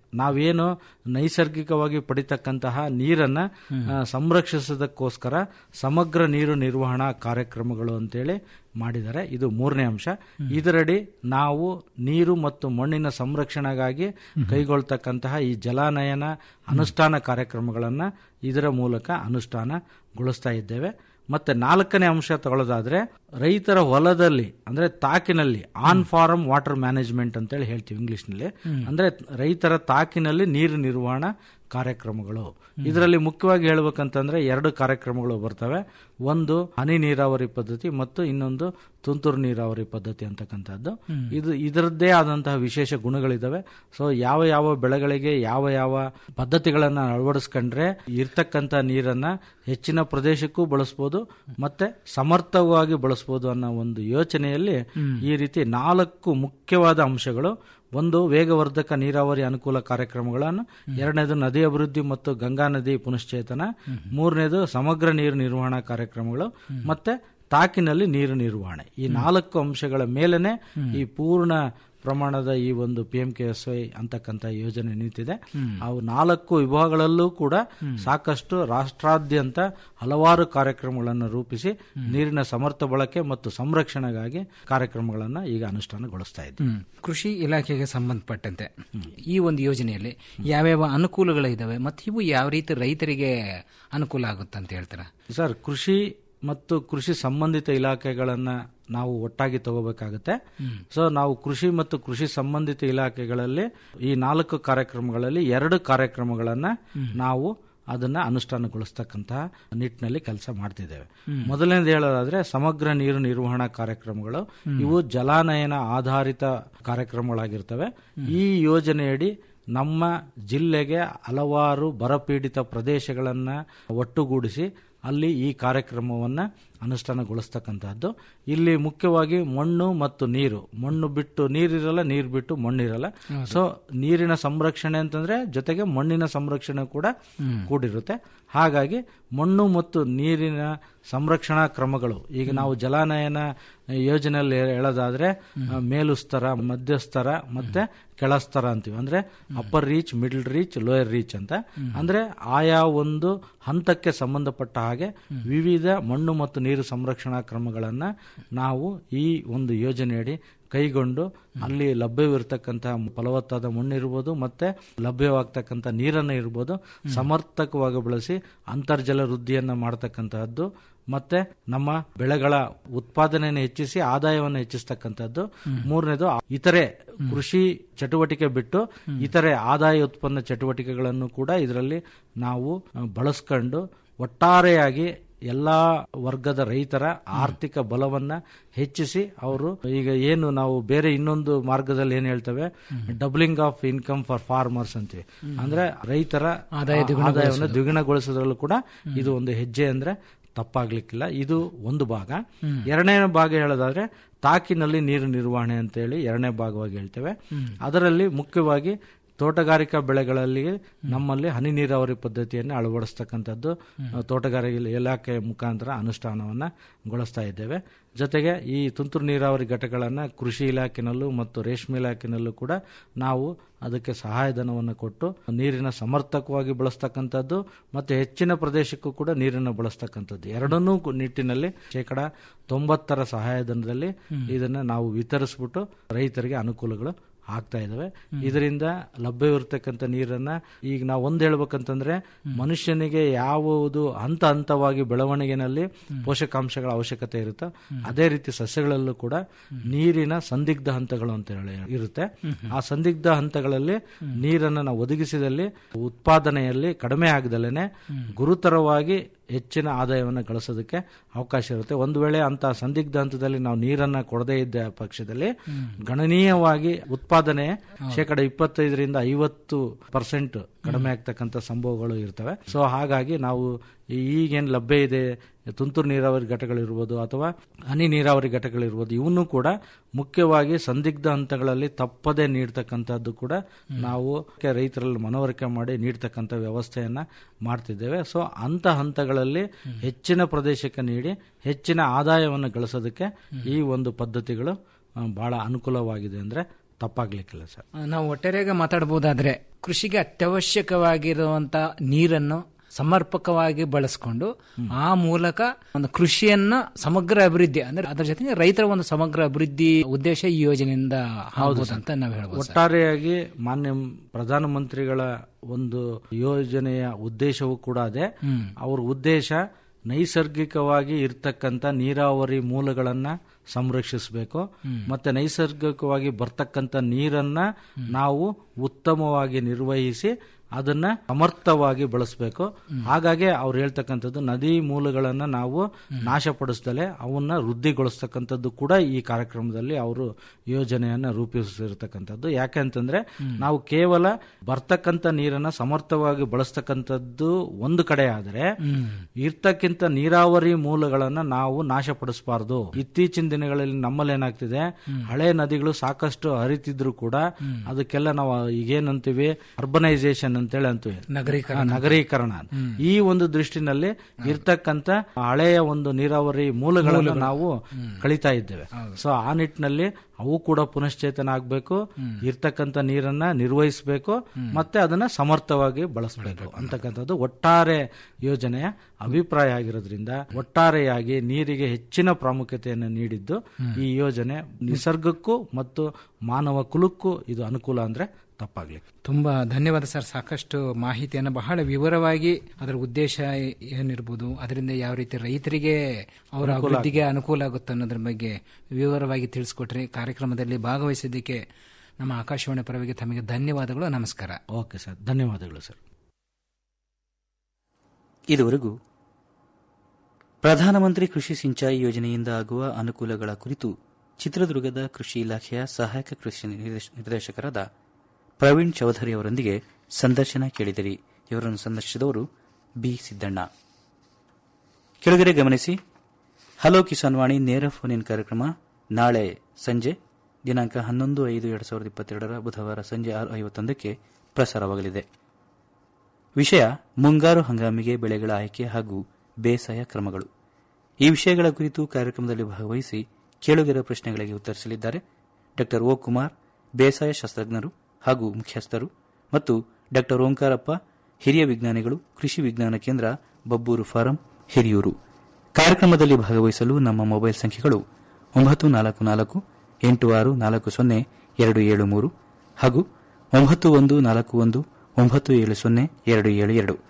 ನಾವೇನು ನೈಸರ್ಗಿಕವಾಗಿ ಪಡಿತಕ್ಕಂತಹ ನೀರನ್ನ ಆ, ಸಂರಕ್ಷಿಸೋದಕ್ಕೋಸ್ಕರ ಸಮಗ್ರ ನೀರು ನಿರ್ವಹಣಾ ಕಾರ್ಯಕ್ರಮಗಳು ಅಂತೇಳಿ ಮಾಡಿದ್ದಾರೆ ಇದು ಮೂರನೇ ಅಂಶ ಇದರಡಿ ನಾವು ನೀರು ಮತ್ತು ಮಣ್ಣಿನ ಸಂರಕ್ಷಣೆಗಾಗಿ ಕೈಗೊಳ್ತಕ್ಕಂತಹ ಈ ಜಲಾನಯನ ಅನುಷ್ಠಾನ ಕಾರ್ಯಕ್ರಮಗಳನ್ನ ಇದರ ಮೂಲಕ ಅನುಷ್ಠಾನಗೊಳಿಸ್ತಾ ಇದ್ದೇವೆ ಮತ್ತೆ ನಾಲ್ಕನೇ ಅಂಶ ತಗೊಳ್ಳೋದಾದ್ರೆ ರೈತರ ಹೊಲದಲ್ಲಿ ಅಂದ್ರೆ ತಾಕಿನಲ್ಲಿ ಆನ್ ಫಾರ್ಮ್ ವಾಟರ್ ಮ್ಯಾನೇಜ್ಮೆಂಟ್ ಅಂತೇಳಿ ಹೇಳ್ತೀವಿ ಇಂಗ್ಲಿಷ್ನಲ್ಲಿ ಅಂದ್ರೆ ರೈತರ ತಾಕಿನಲ್ಲಿ ನೀರು ನಿರ್ವಹಣಾ ಕಾರ್ಯಕ್ರಮಗಳು ಇದರಲ್ಲಿ ಮುಖ್ಯವಾಗಿ ಹೇಳ್ಬೇಕಂತಂದ್ರೆ ಎರಡು ಕಾರ್ಯಕ್ರಮಗಳು ಬರ್ತವೆ ಒಂದು ಹನಿ ನೀರಾವರಿ ಪದ್ಧತಿ ಮತ್ತು ಇನ್ನೊಂದು ತುಂತುರು ನೀರಾವರಿ ಪದ್ಧತಿ ಅಂತಕ್ಕಂಥದ್ದು ಇದು ಇದರದ್ದೇ ಆದಂತಹ ವಿಶೇಷ ಗುಣಗಳಿದಾವೆ ಸೊ ಯಾವ ಯಾವ ಬೆಳೆಗಳಿಗೆ ಯಾವ ಯಾವ ಪದ್ಧತಿಗಳನ್ನ ಅಳವಡಿಸ್ಕೊಂಡ್ರೆ ಇರ್ತಕ್ಕಂಥ ನೀರನ್ನ ಹೆಚ್ಚಿನ ಪ್ರದೇಶಕ್ಕೂ ಬಳಸ್ಬೋದು ಮತ್ತೆ ಸಮರ್ಥವಾಗಿ ಬಳಸ್ಬೋದು ಅನ್ನೋ ಒಂದು ಯೋಚನೆಯಲ್ಲಿ ಈ ರೀತಿ ನಾಲ್ಕು ಮುಖ್ಯವಾದ ಅಂಶಗಳು ಒಂದು ವೇಗವರ್ಧಕ ನೀರಾವರಿ ಅನುಕೂಲ ಕಾರ್ಯಕ್ರಮಗಳನ್ನು ಎರಡನೇದು ನದಿ ಅಭಿವೃದ್ಧಿ ಮತ್ತು ಗಂಗಾ ನದಿ ಪುನಶ್ಚೇತನ ಮೂರನೇದು ಸಮಗ್ರ ನೀರು ನಿರ್ವಹಣಾ ಕಾರ್ಯಕ್ರಮಗಳು ಮತ್ತೆ ತಾಕಿನಲ್ಲಿ ನೀರು ನಿರ್ವಹಣೆ ಈ ನಾಲ್ಕು ಅಂಶಗಳ ಮೇಲೆನೆ ಈ ಪೂರ್ಣ ಪ್ರಮಾಣದ ಈ ಒಂದು P M K S Y ಅಂತಕ್ಕಂಥ ಯೋಜನೆ ನಿಂತಿದೆ ಅವು ನಾಲ್ಕು ವಿಭಾಗಗಳಲ್ಲೂ ಕೂಡ ಸಾಕಷ್ಟು ರಾಷ್ಟ್ರಾದ್ಯಂತ ಹಲವಾರು ಕಾರ್ಯಕ್ರಮಗಳನ್ನು ರೂಪಿಸಿ ನೀರಿನ ಸಮರ್ಥ ಬಳಕೆ ಮತ್ತು ಸಂರಕ್ಷಣೆಗಾಗಿ ಕಾರ್ಯಕ್ರಮಗಳನ್ನು ಈಗ ಅನುಷ್ಠಾನಗೊಳಿಸ್ತಾ ಇದ್ದೀವಿ ಹ್ಮ್. ಕೃಷಿ ಇಲಾಖೆಗೆ ಸಂಬಂಧಪಟ್ಟಂತೆ ಈ ಒಂದು ಯೋಜನೆಯಲ್ಲಿ ಯಾವ್ಯಾವ ಅನುಕೂಲಗಳಿದಾವೆ ಮತ್ತು ಇವು ಯಾವ ರೀತಿ ರೈತರಿಗೆ ಅನುಕೂಲ ಆಗುತ್ತೆ ಅಂತ ಹೇಳ್ತೀರಾ ಸರ್ ಕೃಷಿ ಮತ್ತು ಕೃಷಿ ಸಂಬಂಧಿತ ಇಲಾಖೆಗಳನ್ನ ನಾವು ಒಟ್ಟಾಗಿ ತಗೋಬೇಕಾಗುತ್ತೆ ಸೊ ನಾವು ಕೃಷಿ ಮತ್ತು ಕೃಷಿ ಸಂಬಂಧಿತ ಇಲಾಖೆಗಳಲ್ಲಿ ಈ ನಾಲ್ಕು ಕಾರ್ಯಕ್ರಮಗಳಲ್ಲಿ ಎರಡು ಕಾರ್ಯಕ್ರಮಗಳನ್ನ ನಾವು ಅದನ್ನ ಅನುಷ್ಠಾನಗೊಳಿಸ್ತಕ್ಕಂತಹ ನಿಟ್ಟಿನಲ್ಲಿ ಕೆಲಸ ಮಾಡ್ತಿದ್ದೇವೆ ಮೊದಲನೇದು ಹೇಳೋದಾದ್ರೆ ಸಮಗ್ರ ನೀರು ನಿರ್ವಹಣಾ ಕಾರ್ಯಕ್ರಮಗಳು ಇವು ಜಲಾನಯನ ಆಧಾರಿತ ಕಾರ್ಯಕ್ರಮಗಳಾಗಿರ್ತವೆ ಈ ಯೋಜನೆಯಡಿ ನಮ್ಮ ಜಿಲ್ಲೆಗೆ ಹಲವಾರು ಬರಪೀಡಿತ ಪ್ರದೇಶಗಳನ್ನ ಒಟ್ಟುಗೂಡಿಸಿ ಅಲ್ಲಿ ಈ ಕಾರ್ಯಕ್ರಮವನ್ನ ಅನುಷ್ಠಾನಗೊಳಿಸ್ತಕ್ಕಂತಹದ್ದು ಇಲ್ಲಿ ಮುಖ್ಯವಾಗಿ ಮಣ್ಣು ಮತ್ತು ನೀರು ಮಣ್ಣು ಬಿಟ್ಟು ನೀರಿರಲ್ಲ ನೀರು ಬಿಟ್ಟು ಮಣ್ಣಿರಲ್ಲ ಸೊ ನೀರಿನ ಸಂರಕ್ಷಣೆ ಅಂತಂದ್ರೆ ಜೊತೆಗೆ ಮಣ್ಣಿನ ಸಂರಕ್ಷಣೆ ಕೂಡ ಕೂಡಿರುತ್ತೆ ಹಾಗಾಗಿ ಮಣ್ಣು ಮತ್ತು ನೀರಿನ ಸಂರಕ್ಷಣಾ ಕ್ರಮಗಳು ಈಗ ನಾವು ಜಲಾನಯನ ಯೋಜನೆಯಲ್ಲಿ ಹೇಳೋದಾದ್ರೆ ಆ, ಮೇಲು ಸ್ತರ ಮಧ್ಯಸ್ತರ ಮತ್ತೆ ಕೆಳಸ್ತರ ಅಂತೀವಿ ಅಂದ್ರೆ upper reach middle reach lower reach ಅಂತ ಅಂದ್ರೆ ಆಯಾ ಒಂದು ಹಂತಕ್ಕೆ ಸಂಬಂಧಪಟ್ಟ ಹಾಗೆ ವಿವಿಧ ಮಣ್ಣು ಮತ್ತು ನೀರು ಸಂರಕ್ಷಣಾ ಕ್ರಮಗಳನ್ನ ನಾವು ಈ ಒಂದು ಯೋಜನೆಯಡಿ ಕೈಗೊಂಡು ಅಲ್ಲಿ ಲಭ್ಯವಿರತಕ್ಕಂತಹ ಫಲವತ್ತಾದ ಮಣ್ಣಿರ್ಬೋದು ಮತ್ತೆ ಲಭ್ಯವಾಗ್ತಕ್ಕಂಥ ನೀರನ್ನು ಇರ್ಬೋದು ಸಮರ್ಥಕವಾಗಿ ಬಳಸಿ ಅಂತರ್ಜಲ ವೃದ್ಧಿಯನ್ನ ಮಾಡತಕ್ಕಂತಹದ್ದು ಮತ್ತೆ ನಮ್ಮ ಬೆಳೆಗಳ ಉತ್ಪಾದನೆಯನ್ನು ಹೆಚ್ಚಿಸಿ ಆದಾಯವನ್ನು ಹೆಚ್ಚಿಸ್ತಕ್ಕಂಥದ್ದು ಮೂರನೇದು ಇತರೆ ಕೃಷಿ ಚಟುವಟಿಕೆ ಬಿಟ್ಟು ಇತರೆ ಆದಾಯ ಉತ್ಪನ್ನ ಚಟುವಟಿಕೆಗಳನ್ನು ಕೂಡ ಇದರಲ್ಲಿ ನಾವು ಆ, ಬಳಸ್ಕೊಂಡು ಒಟ್ಟಾರೆಯಾಗಿ ಎಲ್ಲಾ ವರ್ಗದ ರೈತರ ಆರ್ಥಿಕ ಬಲವನ್ನ ಹೆಚ್ಚಿಸಿ ಅವರು ಈಗ ಏನು ನಾವು ಬೇರೆ ಇನ್ನೊಂದು ಮಾರ್ಗದಲ್ಲಿ ಏನ್ ಹೇಳ್ತೇವೆ doubling of income for farmers ಅಂತೀವಿ ಅಂದ್ರೆ ರೈತರ ಆದಾಯ ಆದಾಯವನ್ನು ದ್ವಿಗುಣಗೊಳಿಸೋದ್ರಲ್ಲೂ ಕೂಡ ಇದು ಒಂದು ಹೆಜ್ಜೆ ಅಂದ್ರೆ ತಪ್ಪಾಗ್ಲಿಕ್ಕಿಲ್ಲ ಇದು ಒಂದು ಭಾಗ ಎರಡನೇ ಭಾಗ ಹೇಳೋದಾದ್ರೆ ತಾಕಿನಲ್ಲಿ ನೀರು ನಿರ್ವಹಣೆ ಅಂತೇಳಿ ಎರಡನೇ ಭಾಗವಾಗಿ ಹೇಳ್ತೇವೆ ಅದರಲ್ಲಿ ಮುಖ್ಯವಾಗಿ ತೋಟಗಾರಿಕಾ ಬೆಳೆಗಳಲ್ಲಿ ನಮ್ಮಲ್ಲಿ ಹನಿ ನೀರಾವರಿ ಪದ್ಧತಿಯನ್ನು ಅಳವಡಿಸ್ತಕ್ಕಂಥದ್ದು ಆ, ತೋಟಗಾರಿಕೆ ಇಲಾಖೆ ಮುಖಾಂತರ ಅನುಷ್ಠಾನವನ್ನ ಗೊಳಿಸ್ತಾ ಇದ್ದೇವೆ ಜೊತೆಗೆ ಈ ತುಂತುರು ನೀರಾವರಿ ಘಟಕಗಳನ್ನ ಕೃಷಿ ಇಲಾಖೆನಲ್ಲೂ ಮತ್ತು ರೇಷ್ಮೆ ಇಲಾಖೆನಲ್ಲೂ ಕೂಡ ನಾವು ಅದಕ್ಕೆ ಸಹಾಯಧನವನ್ನು ಕೊಟ್ಟು ನೀರಿನ ಸಮರ್ಥಕವಾಗಿ ಬಳಸ್ತಕ್ಕಂಥದ್ದು ಮತ್ತು ಹೆಚ್ಚಿನ ಪ್ರದೇಶಕ್ಕೂ ಕೂಡ ನೀರನ್ನು ಬಳಸ್ತಕ್ಕಂಥದ್ದು ಎರಡನ್ನೂ ಕು- ನಿಟ್ಟಿನಲ್ಲಿ ಶೇಕಡ ತೊಂಬತ್ತರ ಸಹಾಯಧನದಲ್ಲಿ ಇದನ್ನ ನಾವು ವಿತರಿಸ್ಬಿಟ್ಟು ರೈತರಿಗೆ ಅನುಕೂಲಗಳು ಆಗ್ತಾ ಇದಾವೆ ಇದರಿಂದ ಲಭ್ಯವಿರತಕ್ಕಂಥ ನೀರನ್ನ ಈಗ ನಾವು ಒಂದ್ ಹೇಳ್ಬೇಕಂತಂದ್ರೆ ಮನುಷ್ಯನಿಗೆ ಯಾವುದು ಹಂತ ಹಂತವಾಗಿ ಬೆಳವಣಿಗೆನಲ್ಲಿ ಪೋಷಕಾಂಶಗಳ ಅವಶ್ಯಕತೆ ಇರುತ್ತೋ ಅದೇ ರೀತಿ ಸಸ್ಯಗಳಲ್ಲೂ ಕೂಡ ನೀರಿನ ಸಂದಿಗ್ಧ ಹಂತಗಳು ಅಂತ ಹೇಳಿ ಇರುತ್ತೆ ಆ ಸಂದಿಗ್ಧ ಹಂತಗಳಲ್ಲಿ ನೀರನ್ನು ನಾವು ಒದಗಿಸಿದಲ್ಲಿ ಉತ್ಪಾದನೆಯಲ್ಲಿ ಕಡಿಮೆ ಆಗದಲ್ಲೇ ಗುರುತರವಾಗಿ ಹೆಚ್ಚಿನ ಆದಾಯವನ್ನು ಗಳಿಸೋದಕ್ಕೆ ಅವಕಾಶ ಇರುತ್ತೆ ಒಂದು ವೇಳೆ ಅಂತ ಸಂದಿಗ್ಧ ಹಂತದಲ್ಲಿ ನಾವು ನೀರನ್ನ ಕೊಡದೇ ಇದ್ದ ಪಕ್ಷದಲ್ಲಿ ಗಣನೀಯವಾಗಿ ಉತ್ಪಾದನೆ ಶೇಕಡ ಇಪ್ಪತ್ತೈದರಿಂದ ಐವತ್ತು ಪರ್ಸೆಂಟ್ ಕಡಿಮೆ ಆಗ್ತಕ್ಕಂಥ ಸಂಭವಗಳು ಇರ್ತವೆ ಸೊ ಹಾಗಾಗಿ ನಾವು ಈಗೇನು ಲಭ್ಯ ಇದೆ ತುಂತುರು ನೀರಾವರಿ ಘಟಕಗಳಿರ್ಬೋದು ಅಥವಾ ಹನಿ ನೀರಾವರಿ ಘಟಕಗಳಿರ್ಬೋದು ಇವನ್ನೂ ಕೂಡ ಮುಖ್ಯವಾಗಿ ಸಂದಿಗ್ಧ ಹಂತಗಳಲ್ಲಿ ತಪ್ಪದೇ ನೀಡ್ತಕ್ಕಂಥದ್ದು ಕೂಡ ನಾವು ರೈತರಲ್ಲಿ ಮನವರಿಕೆ ಮಾಡಿ ನೀಡ್ತಕ್ಕಂಥ ವ್ಯವಸ್ಥೆಯನ್ನ ಮಾಡ್ತಿದ್ದೇವೆ ಸೊ ಅಂತ ಹಂತಗಳಲ್ಲಿ ಹೆಚ್ಚಿನ ಪ್ರದೇಶಕ್ಕೆ ನೀಡಿ ಹೆಚ್ಚಿನ ಆದಾಯವನ್ನು ಗಳಿಸೋದಕ್ಕೆ ಈ ಒಂದು ಪದ್ಧತಿಗಳು ಆ, ಬಹಳ ಅನುಕೂಲವಾಗಿದೆ ಅಂದ್ರೆ ತಪ್ಪಾಗ್ಲಿಕ್ಕಿಲ್ಲ ಸರ್ ನಾವು ಒಟ್ಟಾರೆಯಾಗಿ ಮಾತಾಡಬಹುದಾದ್ರೆ ಕೃಷಿಗೆ ಅತ್ಯವಶ್ಯಕವಾಗಿರುವಂತ ನೀರನ್ನು ಸಮರ್ಪಕವಾಗಿ ಬಳಸಿಕೊಂಡು ಆ ಮೂಲಕ ಒಂದು ಕೃಷಿಯನ್ನ ಸಮಗ್ರ ಅಭಿವೃದ್ಧಿ ಅಂದ್ರೆ ಅದರ ಜೊತೆಗೆ ರೈತರ ಒಂದು ಸಮಗ್ರ ಅಭಿವೃದ್ಧಿ ಉದ್ದೇಶ ಈ ಯೋಜನೆಯಿಂದ ಆಗುವುದು ಅಂತ ನಾವು ಹೇಳ್ಬೋದು ಸರ್. ಒಟ್ಟಾರೆಯಾಗಿ ಮಾನ್ಯ ಪ್ರಧಾನಮಂತ್ರಿಗಳ ಒಂದು ಯೋಜನೆಯ ಉದ್ದೇಶವೂ ಕೂಡ ಅದೇ ಹ್ಮ್. ಅವ್ರ ಉದ್ದೇಶ ನೈಸರ್ಗಿಕವಾಗಿ ಇರ್ತಕ್ಕಂಥ ನೀರಾವರಿ ಮೂಲಗಳನ್ನ ಸಂರಕ್ಷಿಸಬೇಕು ಹ್ಮ್. ಮತ್ತೆ ನೈಸರ್ಗಿಕವಾಗಿ ಬರ್ತಕ್ಕಂಥ ನೀರನ್ನ ನಾವು ಉತ್ತಮವಾಗಿ ನಿರ್ವಹಿಸಿ ಅದನ್ನ ಸಮರ್ಥವಾಗಿ ಬಳಸಬೇಕು ಹಾಗಾಗಿ ಅವ್ರು ಹೇಳ್ತಕ್ಕಂಥದ್ದು ನದಿ ಮೂಲಗಳನ್ನ ನಾವು ನಾಶಪಡಿಸ್ದಲೆ ಅವನ್ನ ವೃದ್ಧಿಗೊಳಿಸ್ತಕ್ಕಂಥದ್ದು ಕೂಡ ಈ ಕಾರ್ಯಕ್ರಮದಲ್ಲಿ ಅವರು ಯೋಜನೆಯನ್ನ ರೂಪಿಸಿರ್ತಕ್ಕಂಥದ್ದು ಯಾಕೆ ಅಂತಂದ್ರೆ ನಾವು ಕೇವಲ ಬರ್ತಕ್ಕಂಥ ನೀರನ್ನ ಸಮರ್ಥವಾಗಿ ಬಳಸ್ತಕ್ಕಂಥದ್ದು ಒಂದು ಕಡೆ ಆದರೆ ಇರ್ತಕ್ಕಿಂತ ನೀರಾವರಿ ಮೂಲಗಳನ್ನ ನಾವು ನಾಶಪಡಿಸಬಾರದು ಇತ್ತೀಚಿನ ದಿನಗಳಲ್ಲಿ ನಮ್ಮಲ್ಲಿ ಏನಾಗ್ತಿದೆ ಹಳೆ ನದಿಗಳು ಸಾಕಷ್ಟು ಹರಿತಿದ್ರು ಕೂಡ ಅದಕ್ಕೆಲ್ಲ ನಾವು ಈಗೇನಂತೀವಿ ಅರ್ಬನೈಸೇಷನ್ ಅಂತೇಳಿ ಅಂತೀವಿ ನಗರೀಕರಣ. ಹಾ, ನಗರೀಕರಣ ಈ ಒಂದು ದೃಷ್ಟಿನಲ್ಲಿ ಇರ್ತಕ್ಕಂಥ ಹಳೆಯ ಒಂದು ನೀರಾವರಿ ಮೂಲಗಳನ್ನು ನಾವು ಕಳಿತಾ ಇದ್ದೇವೆ ಸೊ ಆ ನಿಟ್ಟಿನಲ್ಲಿ ಅವು ಕೂಡ ಪುನಶ್ಚೇತನ ಆಗಬೇಕು ಇರ್ತಕ್ಕಂಥ ನೀರನ್ನ ನಿರ್ವಹಿಸಬೇಕು ಮತ್ತೆ ಅದನ್ನ ಸಮರ್ಥವಾಗಿ ಬಳಸಬೇಕು ಅಂತಕ್ಕಂಥದ್ದು ಒಟ್ಟಾರೆ ಯೋಜನೆಯ ಅಭಿಪ್ರಾಯ ಆಗಿರೋದ್ರಿಂದ ಒಟ್ಟಾರೆಯಾಗಿ ನೀರಿಗೆ ಹೆಚ್ಚಿನ ಪ್ರಾಮುಖ್ಯತೆಯನ್ನು ನೀಡಿದ್ದು ಈ ಯೋಜನೆ ನಿಸರ್ಗಕ್ಕೂ ಮತ್ತು ಮಾನವ ಕುಲಕ್ಕೂ ಇದು ಅನುಕೂಲ ಅಂದ್ರೆ ತಪ್ಪಾಗ್ಲಿಕ್ಕೆ ತುಂಬಾ ಧನ್ಯವಾದ ಸರ್ ಸಾಕಷ್ಟು ಮಾಹಿತಿಯನ್ನು ಬಹಳ ವಿವರವಾಗಿ ಅದರ ಉದ್ದೇಶ ಏನಿರ್ಬೋದು ಅದರಿಂದ ಯಾವ ರೀತಿ ರೈತರಿಗೆ ಅವರ ಅನುಕೂಲ ಅಭಿವೃದ್ಧಿಗೆ ಅನುಕೂಲ ಆಗುತ್ತೆ ಅನ್ನೋದ್ರ ಬಗ್ಗೆ ವಿವರವಾಗಿ ತಿಳಿಸ್ಕೊಟ್ರಿ ಕಾರ್ಯಕ್ರಮದಲ್ಲಿ ಭಾಗವಹಿಸಿದ್ದಕ್ಕೆ ನಮ್ಮ ಆಕಾಶವಾಣಿ ಪರವಾಗಿ ತಮಗೆ ಧನ್ಯವಾದಗಳು ನಮಸ್ಕಾರ ಓಕೆ ಸರ್ ಧನ್ಯವಾದಗಳು ಸರ್ ಇದುವರೆಗೂ ಪ್ರಧಾನಮಂತ್ರಿ ಕೃಷಿ ಸಿಂಚಾಯಿ ಯೋಜನೆಯಿಂದ ಆಗುವ ಅನುಕೂಲಗಳ ಕುರಿತು ಚಿತ್ರದುರ್ಗದ ಕೃಷಿ ಇಲಾಖೆಯ ಸಹಾಯಕ ಕೃಷಿ ನಿರ್ದೇಶ- ನಿರ್ದೇಶಕರಾದ ಪ್ರವೀಣ್ ಚೌಧರಿ ಅವರೊಂದಿಗೆ ಸಂದರ್ಶನ ಕೇಳಿದಿರಿ ಇವರನ್ನು ಸಂದರ್ಶಿಸಿದವರು ಬಿ ಸಿದ್ದಣ್ಣ ಕೆಳಗಡೆ ಗಮನಿಸಿ ಹಲೋ ಕಿಸಾನ್ ವಾಣಿ ನೇರ ಫೋನ್ ಇನ್ ಕಾರ್ಯಕ್ರಮ ನಾಳೆ ಸಂಜೆ ದಿನಾಂಕ ಹನ್ನೊಂದು ಐದು ಎರಡು ಸಾವಿರದ ಇಪ್ಪತ್ತೆರಡರ ಬುಧವಾರ ಸಂಜೆ ಆರು ಐವತ್ತೊಂದಕ್ಕೆ ಪ್ರಸಾರವಾಗಲಿದೆ ವಿಷಯ ಮುಂಗಾರು ಹಂಗಾಮಿಗೆ ಬೆಳೆಗಳ ಆಯ್ಕೆ ಹಾಗೂ ಬೇಸಾಯ ಕ್ರಮಗಳು ಈ ವಿಷಯಗಳ ಕುರಿತು ಕಾರ್ಯಕ್ರಮದಲ್ಲಿ ಭಾಗವಹಿಸಿ ಕೇಳುಗರ ಪ್ರಶ್ನೆಗಳಿಗೆ ಉತ್ತರಿಸಲಿದ್ದಾರೆ ಡಾ ಓ ಕುಮಾರ್ ಬೇಸಾಯ ಶಾಸ್ತ್ರಜ್ಞರು ಹಾಗೂ ಮುಖ್ಯಸ್ಥರು ಮತ್ತು ಡಾ ಓಂಕಾರಪ್ಪ ಹಿರಿಯ ವಿಜ್ಞಾನಿಗಳು ಕೃಷಿ ವಿಜ್ಞಾನ ಕೇಂದ್ರ ಬಬ್ಬೂರು ಫಾರಂ ಹಿರಿಯೂರು ಕಾರ್ಯಕ್ರಮದಲ್ಲಿ ಭಾಗವಹಿಸಲು ನಮ್ಮ ಮೊಬೈಲ್ ಸಂಖ್ಯೆಗಳು ಒಂಬತ್ತು ನಾಲ್ಕು ನಾಲ್ಕು ಎಂಟು ಆರು ನಾಲ್ಕು ಸೊನ್ನೆ ಎರಡು ಏಳು ಮೂರು ಹಾಗೂ ಒಂಬತ್ತು ಒಂದು ನಾಲ್ಕು ಒಂದು ಒಂಬತ್ತು ಏಳು ಸೊನ್ನೆ ಎರಡು ಏಳು ಎರಡು